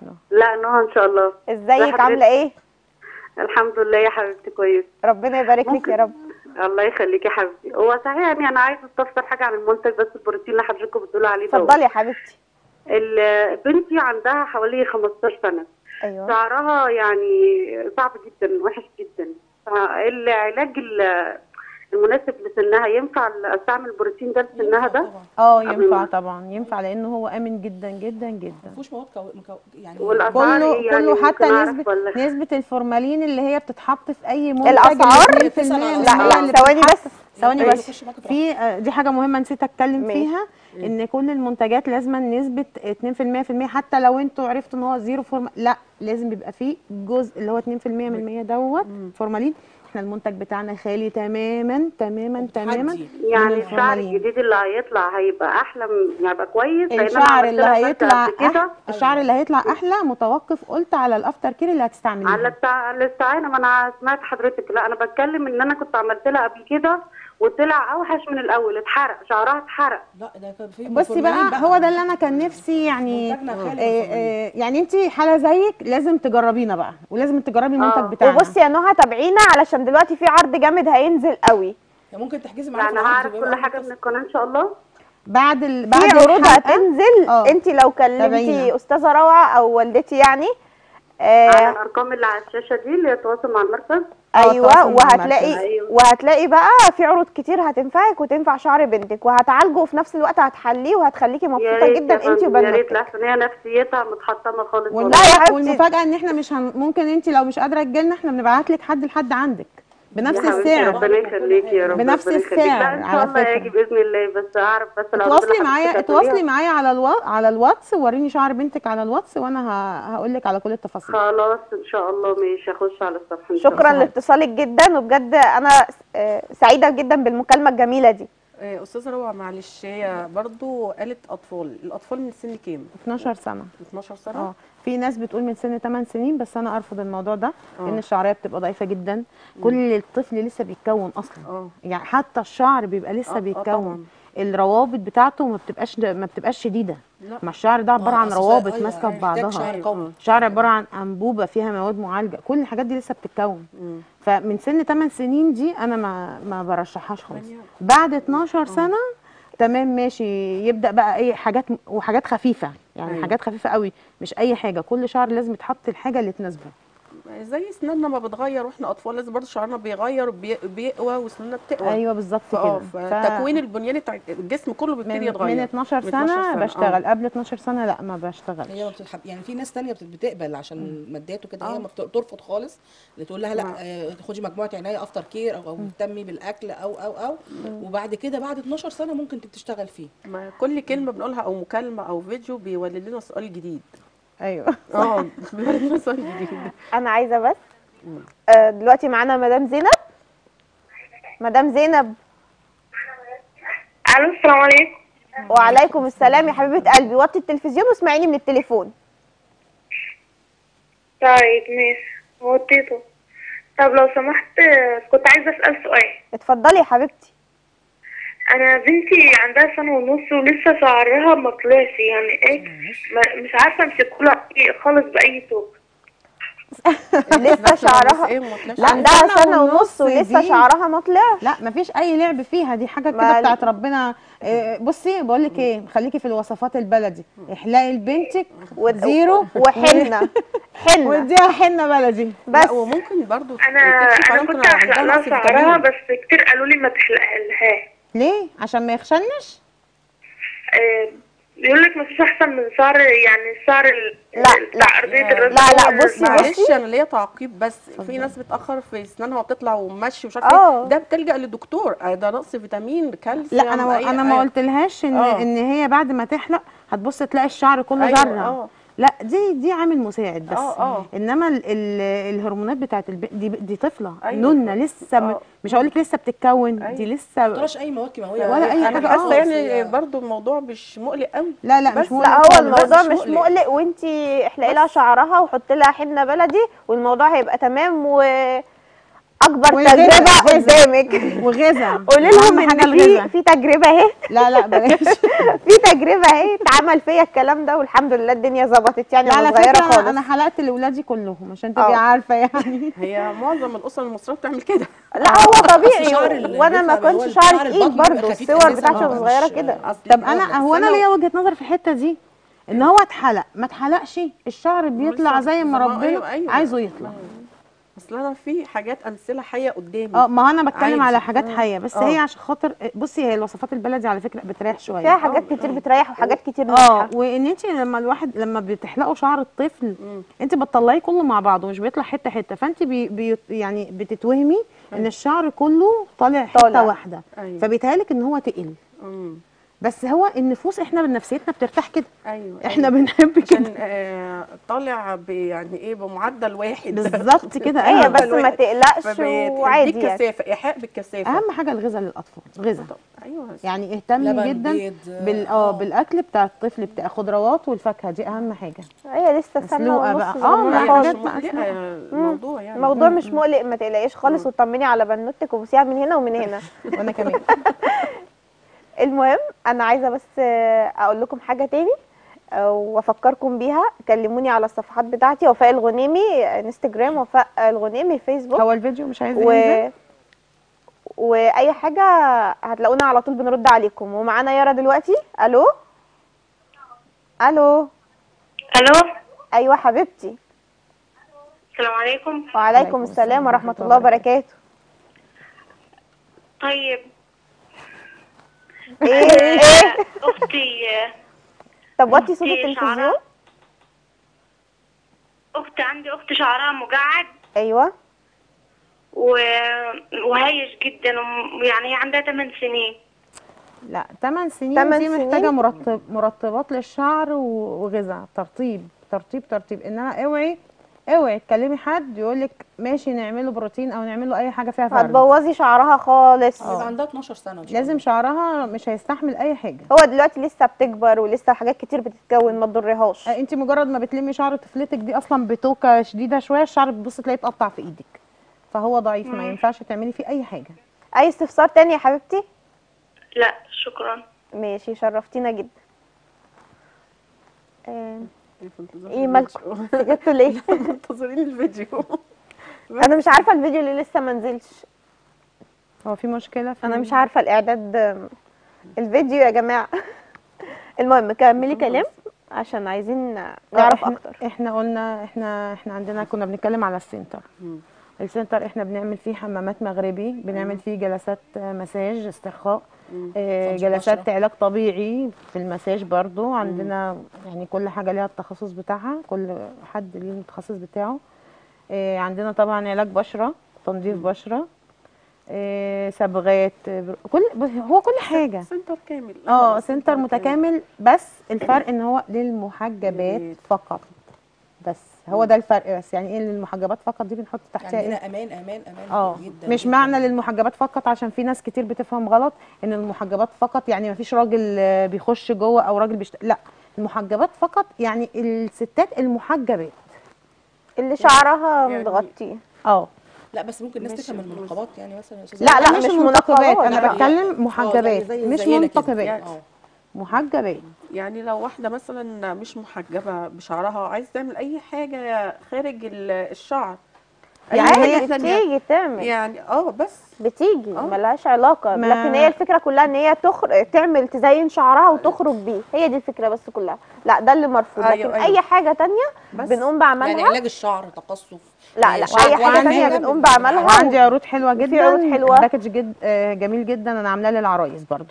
لا نهى ان شاء الله ازيك حضرتك؟ عامله ايه الحمد لله يا حبيبتي كويس ربنا يبارك لك ممكن. يا رب الله يخليكي يا حبيبتي هو صحيح يعني انا عايزه استفسر حاجه عن المنتج بس البروتين اللي حضرتكم بتقولوا عليه ده اتفضلي يا حبيبتي ال- بنتي عندها حوالي 15 سنه ايوه شعرها يعني صعب جدا وحش جدا فالعلاج ال- المناسب لسنها ينفع استعمل البروتين ده لسنها ده طبعا اه قبل ينفع ما- طبعا ينفع لانه هو امن جدا جدا ما جدا فيهوش مواد كو... مكو... يعني والأسعار كله إيه يعني كله حتى ممكن أعرف نسبه ولا- نسبه الفورمالين اللي هي بتتحط في اي منتج الأسعار؟ اللي 2% بتسأل على من لا الأسعار. المية اللي لا ثواني بتتحط- بس ثواني أيوة، بس خش معاك براحتك. في آه، دي حاجه مهمه نسيت اتكلم ماشي. فيها ان كل المنتجات لازم نسبه 2% في المية حتى لو انتوا عرفتوا ان هو زيرو فورم لا لازم بيبقى فيه جزء اللي هو 2% من المية دوت فورمالين احنا المنتج بتاعنا خالي تماما تماما تماما وبتحدي. من يعني الشعر الفورمالين الجديد اللي هيطلع هيبقى احلى من- يعني يبقى كويس لأن أنا الشعر عملت اللي لها فرد هيطلع قبل كده أح... الشعر اللي هيطلع احلى متوقف قلت على الافتر كير اللي هتستعمليه على التع... الاستعانه ما انا سمعت حضرتك لا انا بتكلم ان انا كنت عملت لها قبل كده وطلع اوحش من الاول اتحرق شعرها اتحرق لا ده كان في بصي فورمالين بقى هو ده اللي انا كان نفسي يعني منتجنا خالي من آه، آه، يعني انت حاله زيك لازم تجربينا بقى ولازم تجربي المنتج آه. بتاعنا وبصي يا نهى تابعينا علشان دلوقتي في عرض جامد هينزل قوي يعني ممكن تحجزي معانا يعني في العرض هعرف ويبقى كل حاجه بس. من القناه ان شاء الله بعد ال... بعد في عروض الحلقة هتنزل آه. انت لو كلمتي تابعينا. استاذه روعه او والدتي يعني على آه الارقام اللي على الشاشه دي اللي يتواصل مع المركز آه، ايوه تواصل مع وهتلاقي المركز. أيوة. وهتلاقي بقى في عروض كتير هتنفعك وتنفع شعر بنتك وهتعالجه وفي نفس الوقت هتحليه وهتخليكي يا مبسوطه ريت جدا يا انت فندم، يا ريت وبنتك لحسن هي نفسيتها متحطمه خالص والم... لا يا حبيبتي. والمفاجاه ان احنا مش هن... ممكن انت لو مش قادره تجيلنا احنا بنبعت لك حد لحد عندك بنفس يا حبيبتي، السعر ربنا يخليكي يا رب بنفس ربنا يخليك. السعر لا ان على شاء الله فكرة. هاجي باذن الله بس اعرف بس العروض اتواصلي اللي معايا حضرتك اتواصلي هتقوليها. معايا على الوا... على الواتس وريني شعر بنتك على الواتس وانا ه... هقول لك على كل التفاصيل خلاص ان شاء الله ماشي هخش على الصفحه ان شاء شكرا الله لاتصالك جدا وبجد انا آه، سعيده جدا بالمكالمه الجميله دي آه، استاذه روعه معلش هي برضو قالت اطفال الاطفال من سن كام 12 سنه 12 سنه اه في ناس بتقول من سن 8 سنين بس انا ارفض الموضوع ده آه. لان الشعريه بتبقى ضعيفه جدا كل الطفل لسه بيتكون اصلا اه يعني حتى الشعر بيبقى لسه آه، آه، بيتكون طبعاً. الروابط بتاعته ما بتبقاش ما بتبقاش شديده لا. ما الشعر ده عباره آه، عن أصل روابط أيوة، ماسكه في هيحتاج بعضها شعر قوي الشعر عباره عن انبوبه فيها مواد معالجه كل الحاجات دي لسه بتتكون مم. فمن سن 8 سنين دي انا ما ما برشحهاش خالص ثمانية. بعد 12 سنه تمام ماشي يبدا بقى اي حاجات وحاجات خفيفه يعني أيوة. حاجات خفيفه قوي مش اي حاجه كل شعر لازم يتحط الحاجه اللي تناسبه زي اسناننا ما بتغير واحنا اطفال لازم برضه شعرنا بيغير وبي- بيقوى واسناننا بتقوى ايوه بالظبط اه كده ف- فتكوين البنيان بتاع الجسم كله بيبتدي من, يتغير من 12 من 12 سنه سنة، بشتغل آه. قبل 12 سنه لا ما بشتغلش هي ما بتتحب يعني في ناس تانية بت- بتقبل عشان المادات وكده هي آه. ما بت- بترفض خالص اللي تقول لها لا نعم. آه، خدي مجموعه عنايه افتر كير او أو اهتمي بالاكل او او او وبعد كده بعد 12 سنه ممكن تبقي تشتغل فيه ما كل كلمه بنقولها او مكالمه او فيديو بيولد لنا سؤال جديد ايوه اه بيولد لنا سؤال جديد انا عايزه بس آه، دلوقتي معانا مدام زينب مدام زينب الو السلام عليكم وعليكم السلام يا حبيبه قلبي وطي التلفزيون واسمعيني من التليفون طيب ماشي وطيته طب لو سمحت آه، كنت عايزه اسال سؤال اتفضلي يا حبيبتي انا بنتي عندها سنه ونص ولسه شعرها ما طلعش يعني ايه ما مش عارفه امسكه لها إيه خالص باي توك لسه شعرها ايه ما طلعش لا لا، عندها سنة سنه ونص ونص ولسه دي. شعرها ما طلعش لا مفيش اي لعب فيها دي حاجه ما كده ال- بتاعت ربنا إيه، بصي بقول لك ايه خليكي في الوصفات البلدي احلقي لبنتك و- زيرو وحنه حنه واديها حنه بلدي بس لا وممكن برضه انا تكشف انا عليهم كنت كان احلق عندها لها نقص شعرها فيتامين. بس كتير قالوا لي ما تحلقها لها ليه عشان ما يخشنش آه، بيقول لك مفيش احسن من شعر يعني الشعر ال- لا، بتاع ارضيه لا، الراس لا، هو لا، بصي، الشعر. معلش انا ليا تعقيب بس في ناس بتاخر في اسنانها وبتطلع ومشي ومش عارفه آه. ايه ده بتلجا للدكتور آه، ده نقص فيتامين كالسيوم لا انا أي- انا ما أي- قلتلهاش ان آه. ان هي بعد ما تحلق هتبص تلاقي الشعر كله أيوة، ذره آه. لا دي دي عامل مساعد بس آه، آه. انما ال ال الهرمونات بتاعت الب... دي دي طفله أيوة. نونه لسه م... آه. مش هقول لك لسه بتتكون أيوة. دي لسه ما طلعش اي مواد كيماويه ولا أي انا حاجة، حاسه آه. يعني برضو الموضوع مش مقلق قوي لا لا بس مش لا، مقلق لا هو خالص. الموضوع مش مش مقلق. مقلق وانتي احلقي لها شعرها وحطي لها حنه بلدي والموضوع هيبقى تمام واكبر وغذاء، تجربه غذاء. قدامك وغذاء قولي لهم أهم ان حاجة في الغذاء. في تجربه اهي لا لا بلاش في تجربه اهي اتعمل فيا الكلام ده والحمد لله الدنيا ظبطت يعني لا وانا على صغيره فكره خالص انا حلقت لاولادي كلهم عشان تبقي آه. عارفه يعني هي معظم الاسر المصريه بتعمل كده لا هو أصل طبيعي شعر اللي وانا ما بيطلع هو كنتش شعر شعري تقيل البطن بيبقى برضه خفيف الصور أساساً، بتاعتي آه، وانا مش- صغيره كده أصل طب انا هو انا لو- ليا وجهه نظر في الحته دي ان هو اتحلق ما اتحلقش الشعر بيطلع لسه زي ما زي ما- ربنا أيوة، أيوة. عايزه يطلع اصل انا في حاجات امثله حيه قدامي اه ما هو انا بتكلم عادي. على حاجات حيه بس آه. هي عشان خاطر بصي هي الوصفات البلدي على فكره بتريح شويه فيها حاجات كتير بتريح وحاجات كتير اه ناجحه وان انت لما الواحد لما بتحلقوا شعر الطفل انت بتطلعيه كله مع بعضه مش بيطلع حته حته فانت بي بي يعني بتتوهمي ان الشعر كله طالع حته طالع. واحده أيوة. فبيتهيألك ان هو تقل مم. بس هو النفوس احنا بنفسيتنا بترتاح كده ايوه احنا أيوة. بنحب عشان كده آه طالع ب- يعني ايه بمعدل واحد بالظبط كده هي أيوة. بس ما تقلقش فبتديك وعادي يعني كثافه ايحاء بالكثافه اهم حاجه الغذاء للاطفال غذاء طب ايوه يعني اهتمي لبن، جدا بيض، بال اه بالاكل بتاع الطفل بتاع خضروات والفاكهه دي اهم حاجه هي لسه سنه مسلوقة ونص بقى. آه، صغنونة ما لا، خالص مش حاجات بقى مقلقة اسمها. الموضوع يعني الموضوع مش مقلق ما تقلقيش خالص وطمني على بنوتك وبوسيها من هنا ومن هنا وانا كمان المهم انا عايزه بس آه، اقول لكم حاجه تاني آه، وافكركم بيها كلموني على الصفحات بتاعتي وفاء الغنيمي انستجرام وفاء الغنيمي فيسبوك هو الفيديو مش عايز و... ينزل واي حاجه هتلاقونا على طول بنرد عليكم ومعانا يارا دلوقتي الو الو الو ايوه حبيبتي السلام عليكم وعليكم السلام ورحمه الله وبركاته طيب ايه ايه اختي طب وطي صوت إيه التلفزيون شعرها؟ اختي عندي اخت شعرها مجعد ايوه و... وهيش جدا وم- يعني هي عندها 8 سنين لا 8 سنين تمن دي سنين؟ محتاجه مرطب مرطبات للشعر و- وغذاء ترطيب ترطيب ترطيب انما اوعي اوعي تكلمي حد يقول لك ماشي نعمله بروتين او نعمله اي حاجه فيها فرد هتبوظي شعرها خالص يبقى عندها 12 سنه إن شاء لازم الله. شعرها مش هيستحمل اي حاجه هو دلوقتي لسه بتكبر ولسه حاجات كتير بتتكون ما تضرهاش انت مجرد ما بتلمي شعر طفلتك دي اصلا بتوكه شديده شويه الشعر بتبص تلاقيه اتقطع في ايدك فهو ضعيف ما ينفعش تعملي فيه اي حاجه اي استفسار تاني يا حبيبتي لا شكرا ماشي شرفتينا جدا آه، في انتظار ايه الفيديو. مالكم سكتوا ليه منتظرين الفيديو انا مش عارفه الفيديو اللي لسه ما نزلش هو في مشكله في انا مش عارفه الاعداد آم، الفيديو يا جماعه المهم كملي كلام عشان عايزين نعرف احنا اكتر احنا قلنا احنا احنا عندنا كنا بنتكلم على السنتر السنتر احنا بنعمل فيه حمامات مغربي بنعمل فيه جلسات آه، مساج استرخاء آه، مساج جلسات بشرة. علاج طبيعي في المساج برضو عندنا يعني كل حاجه ليها التخصص بتاعها كل حد ليه التخصص بتاعه آه، عندنا طبعا علاج بشره تنظيف بشره آه، صبغات آه، بر- كل بص- هو كل حاجه سنتر كامل اه سنتر متكامل بس الفرق ان هو للمحجبات جميل. فقط بس هو ده الفرق بس يعني ايه للمحجبات فقط دي بنحط تحتها عندنا ايه امان امان امان اه جدا مش جداً. معنى للمحجبات فقط عشان في ناس كتير بتفهم غلط ان المحجبات فقط يعني مفيش راجل آه، بيخش جوه او راجل بيشت... لا المحجبات فقط يعني الستات المحجبات اللي شعرها يعني- متغطيه اه لا بس ممكن الناس تفهم المنقبات يعني مثلا يا استاذه لا لا لا، مش مش منتقبات منتقبات. انا لا، بتكلم اه، محجبات زي- زي- مش زينا كده. منتقبات يعني- اه محجبات يعني لو واحدة مثلا مش محجبة بشعرها عايز تعمل أي حاجة خارج ال- الشعر أي يعني حاجة هي تانية. بتيجي تعمل يعني اه بس بتيجي آه. ملهاش علاقه ما- لكن هي الفكره كلها ان هي تخرج تعمل تزين شعرها وتخرج بيه هي دي الفكره بس كلها لا ده اللي مرفوض لكن أيوة، أيوة. اي حاجه تانية بس بنقوم يعني بعملها علاج الشعر تقصف لا آه، لا شعر اي حاجه وعندي- تانية بنقوم بعملها وعندي عروض حلوه جدا عروض حلوة. باكج جد آه، جميل جدا انا عاملاه للعرايس برضو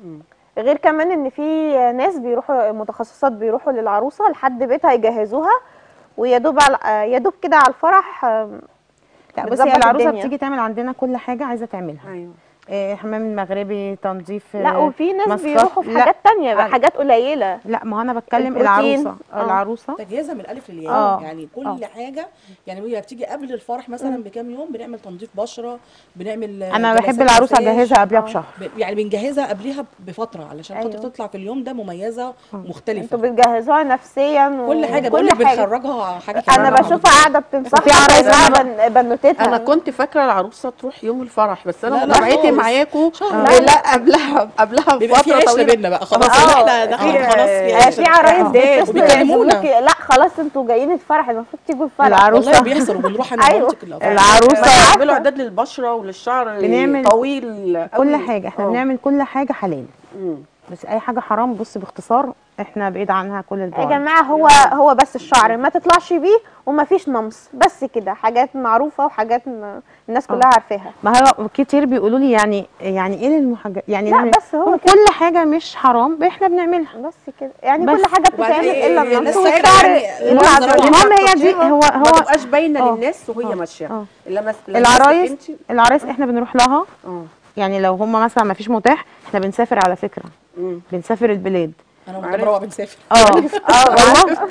غير كمان ان في ناس بيروحوا متخصصات بيروحوا للعروسه لحد بيتها يجهزوها ويا دوب على يا دوب كده على الفرح آم، لا بصي بتظبط هي العروسه الدنيا. بتيجي تعمل عندنا كل حاجه عايزه تعملها ايوه آه، حمام المغربي تنظيف لا آه، وفي ناس مسقط. بيروحوا في لا، حاجات تانية لا. حاجات قليله لا ما هو انا بتكلم البروتين. العروسه آه. العروسه تجهيزها من الالف للياء آه. يعني كل آه. حاجه يعني هي بتيجي قبل الفرح مثلا بكام يوم بنعمل تنظيف بشره بنعمل آه، انا جلسات بحب العروسه مساج. اجهزها قبلها آه. بشهر ب- يعني بنجهزها قبلها بفتره علشان خاطر أيوة. تطلع في اليوم ده مميزه مختلفه انتوا بتجهزوها نفسيا كل حاجه وكل بقول لك حاجه بنخرجها حاجه انا كمان. بشوفها قاعده بتنصح وفي عرايس كانها بن- بنوتتها انا كنت فاكره العروسه تروح يوم الفرح بس انا لا، لا متابعتي خالص. معاكم شهر. لا, لا قبلها قبلها بيبقى في بفتره عشره طويله بينا بقى خلاص آه. احنا داخلين في- خلاص آه، يعني في عرايس آه. بيتصلوا وبيكلمونا. يقولوكي لا خلاص انتوا جايين الفرح المفروض تيجوا الفرح العروسة. والله بيحصل وبنروح انا أيوة. ومامتك الأفراح. العروسه بيعملوا اعداد للبشره وللشعر بنعمل طويل كل قوي. حاجه احنا آه. بنعمل كل حاجه حلال مم. بس اي حاجه حرام بص باختصار احنا بعيد عنها كل يا البعد جماعه هو هو بس الشعر ما تطلعش بيه وما فيش نمص بس كده حاجات معروفه وحاجات م- الناس كلها عارفاها ما هو كتير بيقولوا لي يعني يعني ايه للمحجب يعني لا، نعمل- بس هو كده. كل حاجه مش حرام احنا بنعملها بس كده يعني بس. كل حاجه بتتعمل وبعدين الا إيه، النمص الناس والشعر يعني يطلع المنظر زي- المهم هي دي هو ما هو تبقاش باينه آه. للناس وهي آه. ماشيه آه. لما لما العرايس انت العرايس احنا بنروح لها اه يعني لو هم مثلا ما فيش متاح احنا بنسافر على فكره مم. بنسافر البلاد انا ومتبروه بنسافر اه اه والله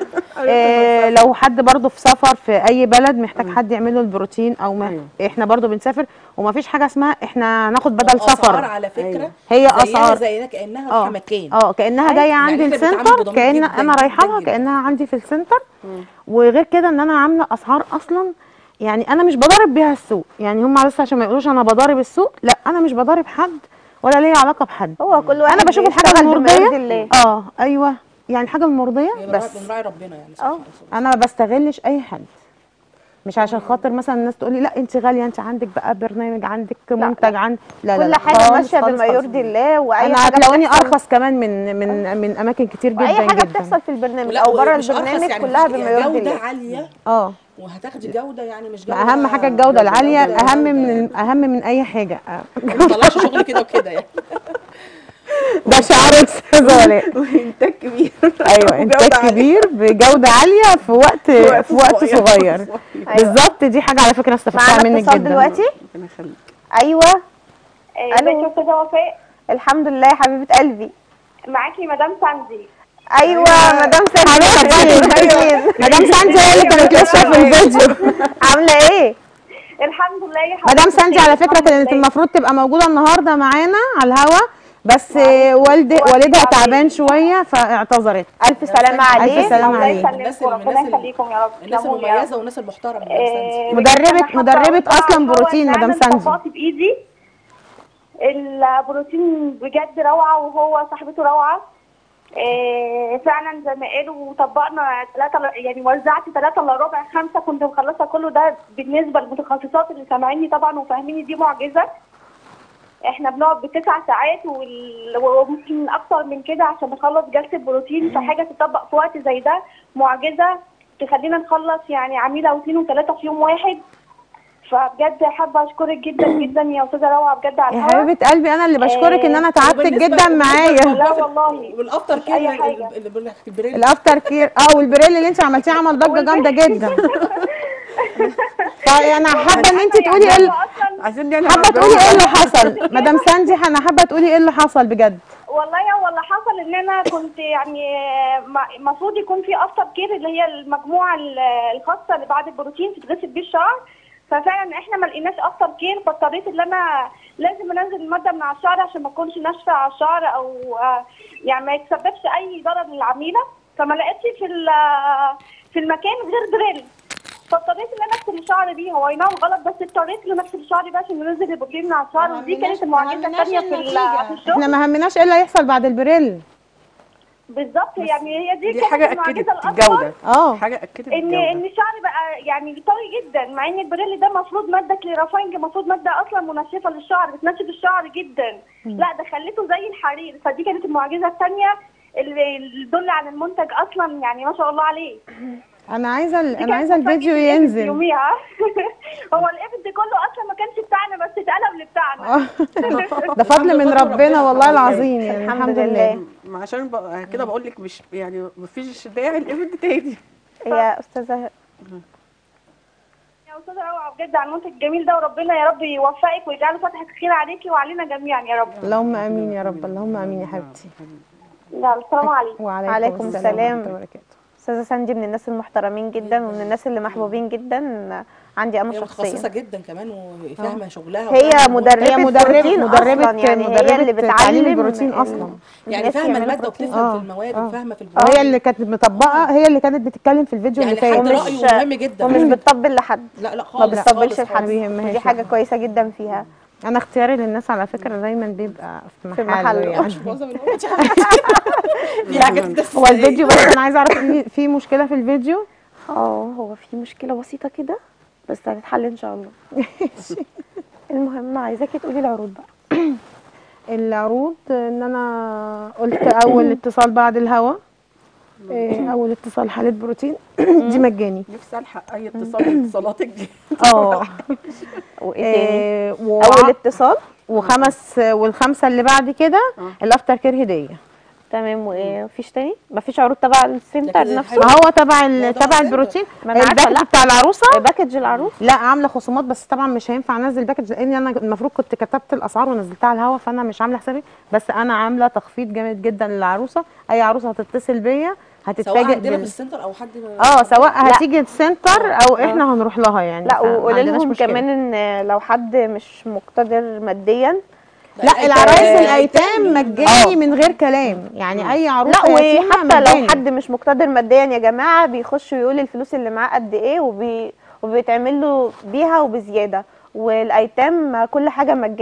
آه لو حد برضه في سفر في اي بلد محتاج حد يعمل له البروتين او ما أيوة. احنا برضه بنسافر وما فيش حاجه اسمها احنا هناخد بدل اسعار سفر على فكره أيوة. هي زيها اسعار زينا كانها اه في مكان اه كانها أيوة. جايه يعني عندي إحنا بنتعامل السنتر بضمير كان جداً انا رايحه لها جداً. كانها عندي في السنتر وغير كده ان انا عامله اسعار اصلا يعني انا مش بضارب بيها السوق يعني هم بس عشان ما يقولوش انا بضارب السوق لا انا مش بضارب حد ولا ليا علاقه بحد هو كل واحد انا بشوف الحاجه بيشتغل بما يرضي المرضيه الله. اه ايوه يعني الحاجه المرضيه يعني بس بنراعي ربنا يعني اه. سبحانه وتعالى. انا ما بستغلش اي حد مش عشان خاطر مثلا الناس تقول لي لا انت غاليه انت عندك بقى برنامج عندك منتج عند لا لا كل لا حاجه خالص ماشيه خالص بما خالص. يرضي الله واي انا حاجه هتلاقوني بتحصل- ارخص كمان من من من اماكن كتير جدا واي حاجه جدا بتحصل في البرنامج لا او بره ومش أرخص البرنامج يعني كلها مش- بما يعني يرضي جوده الله عاليه اه وهتاخدي جوده يعني مش ما جوده اهم حاجه الجوده العاليه اهم من اهم من اي حاجه ما طلعش شغل كده وكده يعني ده شعار استاذه ولاء وانتاج كبير ايوه انتاج وجودة عالية. كبير بجوده عاليه في وقت في وقت صغير أيوة. بالظبط دي حاجه على فكره استفدتها معانا منك اتصال جدا دلوقتي ربنا يخليك ايوه ازيك ألو. يا استاذه وفاء الحمد لله يا حبيبه قلبي معاكي مدام ساندي ايوه مدام حبيبتي سامي مدام ساندي هي اللي كانت لسه في الفيديو عامله ايه الحمد لله يا حبيبتي مدام ساندي على فكره الحمد كانت لله. المفروض تبقى موجوده النهارده معانا على الهوا بس والد والدها تعبان شويه فاعتذرت الف سلامه عليه ألف سلامة الله عليه. الناس يسلمكم ال- ربنا الناس ال- يخليكم يا رب الناس تسلموا يا رب. المميزه والناس المحترمه مدام ساندي. آه، مدربة- أنا حابة مدربة أقول أصلاً إن هو بروتين إن مدام أنا ساندي. طبقت بايدي البروتين بجد روعه وهو صاحبته روعه آه، فعلا زي ما قالوا طبقنا ثلاثة يعني وزعت ثلاثة الا ربع خمسة كنت مخلصة كله ده بالنسبة للمتخصصات اللي سامعيني طبعا وفاهميني دي معجزة احنا بنقعد بتسع ساعات وال- وممكن اكتر من كده عشان نخلص جلسة بروتين فحاجة تطبق في وقت زي ده معجزة تخلينا نخلص يعني عميلة او اتنين وثلاثة في يوم واحد فبجد حابة اشكرك جدا جدا يا استاذة روعة بجد على يا الهوا حبيبه قلبي انا اللي بشكرك ان انا تعبتك وبالنسبة- جدا معايا لا والله والافتر مش كير أي ال- حاجة. ال- ال- البريل الافتر كير اه والبريل اللي انت عملتيه عمل ضجه جامده جدا فانا حابه ان انت تقولي ايه يعني اللي- هو أصلاً عايزين يعني حابه تقولي ايه اللي حصل مدام ساندي انا حابه تقولي ايه اللي حصل بجد والله هو اللي حصل ان انا كنت يعني المفروض يكون في افتر كير اللي هي المجموعه ال- الخاصه اللي بعد البروتين تتغسل بيه الشعر ففعلا احنا ما لقيناش افتر كير فاضطريت ان انا لازم انزل الماده من على الشعر عشان ما تكونش ناشفه على الشعر او آه، يعني ما يتسببش اي ضرر للعميله فما لقيتش في ال- في المكان غير دريل فاضطريت ان انا اغسل الشعر بيه هو أي نعم غلط بس اضطريت ان اغسل الشعر بيه عشان ننزل البروتين من على الشعر ودي كانت المعجزه الثانيه في ال- في الشغل احنا ما همناش ايه اللي هيحصل بعد البريل بالظبط يعني هي دي, دي كانت حاجه المعجزه اكدت الاكبر الجوده اه حاجه اكدت ان ان الجوده الشعر بقى يعني طري جدا مع ان البريل ده المفروض ماده كليرافاينج المفروض ماده اصلا منشفه للشعر بتنشف الشعر جدا لا ده خليته زي الحرير فدي كانت المعجزه الثانيه اللي اللي تدل على المنتج اصلا يعني ما شاء الله عليه انا عايزه ال- دي انا كانت عايزه الفيديو مفاجأة الإيفنت ينزل يوميها هو الايفنت كله اصلا ما كانش بتاعنا بس اتقلب لبتاعنا آه. ده فضل من ربنا والله العظيم يعني الحمد الحمد لله. لله ما عشان بقى كده بقول لك مش يعني مفيش داعي الايفنت تاني يا استاذه يا استاذه روعه بجد على المنتج الجميل ده وربنا يا رب يوفقك ويجعله فتحه خير عليكي وعلينا جميعا يا رب اللهم امين يا رب اللهم امين يا حبيبتي يلا السلام عليكم وعليكم عليكم السلام السلام. ورحمه الله وبركاته استاذه ساندي من الناس المحترمين جدا ومن الناس اللي محبوبين جدا عندي انا هي متخصصه شخصيا جدا كمان وفاهمه شغلها هي وفاهمة مدربه هي مدربة بروتين مدربة أصلاً، يعني هي مدربة اللي تعليم بتعلم البروتين ال- أصلا يعني الناس فاهمه يعملوا الماده بروتين. وبتفهم آه، في المواد آه. وفاهمه في البروتين وهي اللي كانت مطبقه هي اللي كانت بتتكلم في الفيديو يعني اللي حد فات ومش- رايه مهم جدا ومش بتطبل لحد لا لا ما خالص بتطبلش خالص لحد خالص. بيهمهاش دي حاجه يعني. كويسه جدا فيها انا اختياري للناس على فكره دايما بيبقى في في محله محله. يعني معظم الوقت في حاجات كده هو الفيديو بس انا عايزه اعرف في في مشكله في الفيديو اه هو في مشكله بسيطه كده بس هتتحل ان شاء الله المهم عايزاكي تقولي العروض بقى العروض ان انا قلت اول اتصال بعد الهوا إيه، اول اتصال حاله بروتين دي مجاني نفسي الحق اي اتصال من اتصالاتك دي اه وايه تاني إيه، وع- اول اتصال وخمس والخمسه اللي بعد كده الافتر كير هديه تمام وايه مفيش تاني مفيش عروض تبع السنتر كده نفسه حلو. ما هو تبع ال- هو ده تبع السنتر. البروتين ما أنا عارفة، الباكج لا. بتاع العروسه باكج العروس لا عامله خصومات بس طبعا مش هينفع انزل باكج لان انا المفروض كنت كتبت الاسعار ونزلتها على الهوا فانا مش عامله حسابي بس انا عامله تخفيض جامد جدا للعروسه اي عروسه هتتصل بيا سواء هتتفاجئ عندنا في بال... السنتر او حد اه سواء هتيجي السنتر او احنا هنروح لها يعني لا فما وقولي عندناش لهم مشكلة. كمان ان لو حد مش مقتدر ماديا لا العرايس الايتام مجاني من غير كلام يعني اي عروسه لا يتيمة وحتى لو مجاني. حد مش مقتدر ماديا يا جماعه بيخش ويقول الفلوس اللي معاه قد ايه وبي وبيتعمل له بيها وبزياده والايتام كل حاجه مجانا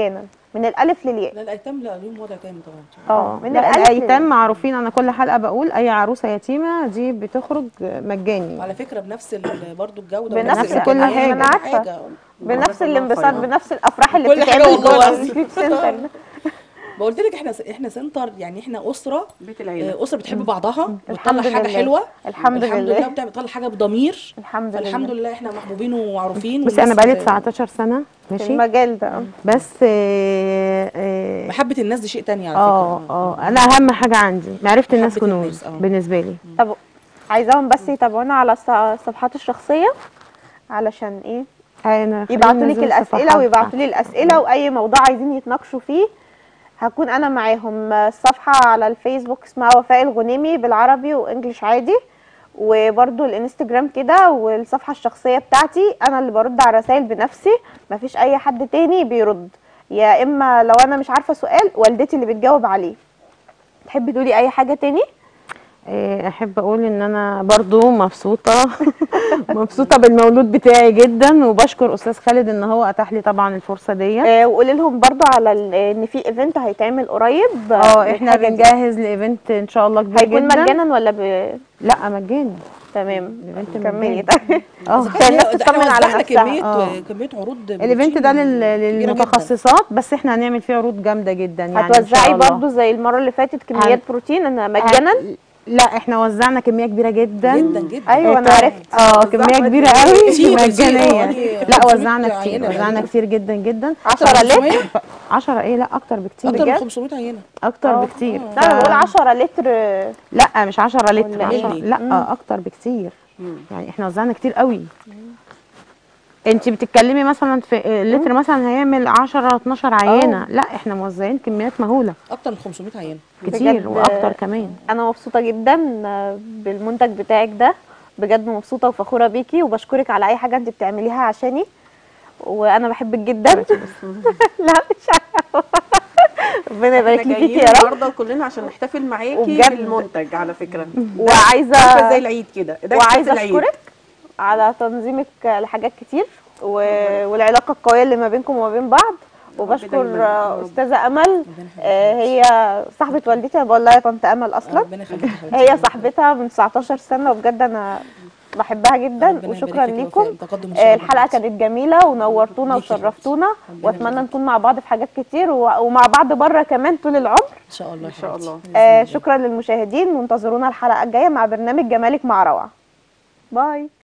من الالف للياء لا الايتام لا ليهم وضع تاني طبعا اه من لا الالف الايتام للياء. معروفين انا كل حلقه بقول اي عروسه يتيمه دي بتخرج مجاني وعلى فكره بنفس ال- برضه الجوده بنفس ونفس كل الإمكانيات، حاجة. كل أنا عارفة. بنفس جزاك الله الانبساط خير. بنفس الافراح اللي كل حاجة بتتعمل والله جوه العظيم. الستريت سنتر ده. قلت لك احنا احنا سنتر يعني احنا اسره بيت العيله آه، اسره بتحب بعضها الحمد بتطلع حاجه لله. حلوه الحمد الحمد لله. لله بتطلع حاجه بضمير الحمد فالحمد لله لله احنا محبوبين ومعروفين بس انا والناس- بقالي 19 سنه في ماشي المجال ده آه. بس آه، آه، محبه الناس دي شيء تاني على اه فكره اه انا اهم حاجه عندي معرفه الناس محبة كنوز الناس، اه. بالنسبه لي طب عايزاهم بس يتابعونا على الص- الصفحات الشخصيه علشان ايه انا يبعتوا لك الاسئله ويبعتوا لي الاسئله واي موضوع عايزين يتناقشوا فيه هكون انا معاهم الصفحه على الفيسبوك اسمها وفاء الغنيمي بالعربي وانجليش عادي وبرده الانستجرام كده والصفحه الشخصيه بتاعتي انا اللي برد على الرسائل بنفسي مفيش اي حد تاني بيرد يا اما لو انا مش عارفه سؤال والدتي اللي بتجاوب عليه تحبي تقولي اي حاجه تاني إيه، احب اقول ان انا برضو مبسوطه مبسوطه بالمولود بتاعي جدا وبشكر استاذ خالد ان هو اتاح لي طبعا الفرصه دي آه وقولي لهم برضو على ال- ان في ايفنت هيتعمل قريب اه احنا للحاجة دي. بنجهز لايفنت ان شاء الله كبير هيكون جدا مجانا ولا ب... لا مجاني تمام الايفنت كملي مجاني. طيب اه عشان الناس احنا تطمن على وزعنا نفسها. كميه اه. كميه عروض الايفنت ده بروتين لل- كبيرة جداً. للمتخصصات بس احنا هنعمل فيه عروض جامده جدا يعني ان هتوزعي شاء الله برضو زي المره اللي فاتت كميات هن- بروتين انا مجانا لا احنا وزعنا كميه كبيره جدا جدا جدا ايوه انا إيه، عرفت اه كميه كبيره قوي كتير، كتير، مجانيه يعني لا 500 وزعنا كتير عينة وزعنا تقريباً. كتير جدا جدا 10 أكتر من لتر 500 10 ايه لا اكتر بكتير اكتر من بجد؟ 500 عينه اكتر اه. بكتير لا انا بقول 10 لتر لا مش 10 لتر ولا 10 إيه؟ لا اكتر بكتير يعني احنا وزعنا كتير قوي انت بتتكلمي مثلا في اللتر مثلا هيعمل 10 12 عينه لا احنا موزعين كميات مهوله اكتر من 500 عينه كتير بجد. واكتر كمان انا مبسوطه جدا بالمنتج بتاعك ده بجد مبسوطه وفخوره بيكي وبشكرك على اي حاجه انت بتعمليها عشاني وانا بحبك جدا لا مش عارفه ربنا يبارك احنا لي فيكي جايين يا رب النهارده كلنا عشان نحتفل معاكي وبجد. بالمنتج على فكره وعايزه عارفه زي العيد كده ده إحساس وعايزه العيد. اشكرك على تنظيمك لحاجات كتير و... والعلاقه القويه اللي ما بينكم وما بين بعض وبشكر دايماً. آه، استاذه امل آه، هي صاحبه والدتي انا بقول لها يا طنط امل اصلا ربنا يخليك يا حبيبتي. هي صاحبتها من 19 سنه وبجد انا بحبها جدا ربنا وشكرا يبارك فيك ليكم وفي تقدم إن شاء آه، الله الحلقه بالعكس. كانت جميله ونورتونا ليكي يا وشرفتونا ربنا واتمنى يبارك. نكون مع بعض في حاجات كتير و- ومع بعض بره كمان طول العمر ان شاء الله ان شاء الله آه، شكرا للمشاهدين وانتظرونا الحلقه الجايه مع برنامج جمالك مع روعه باي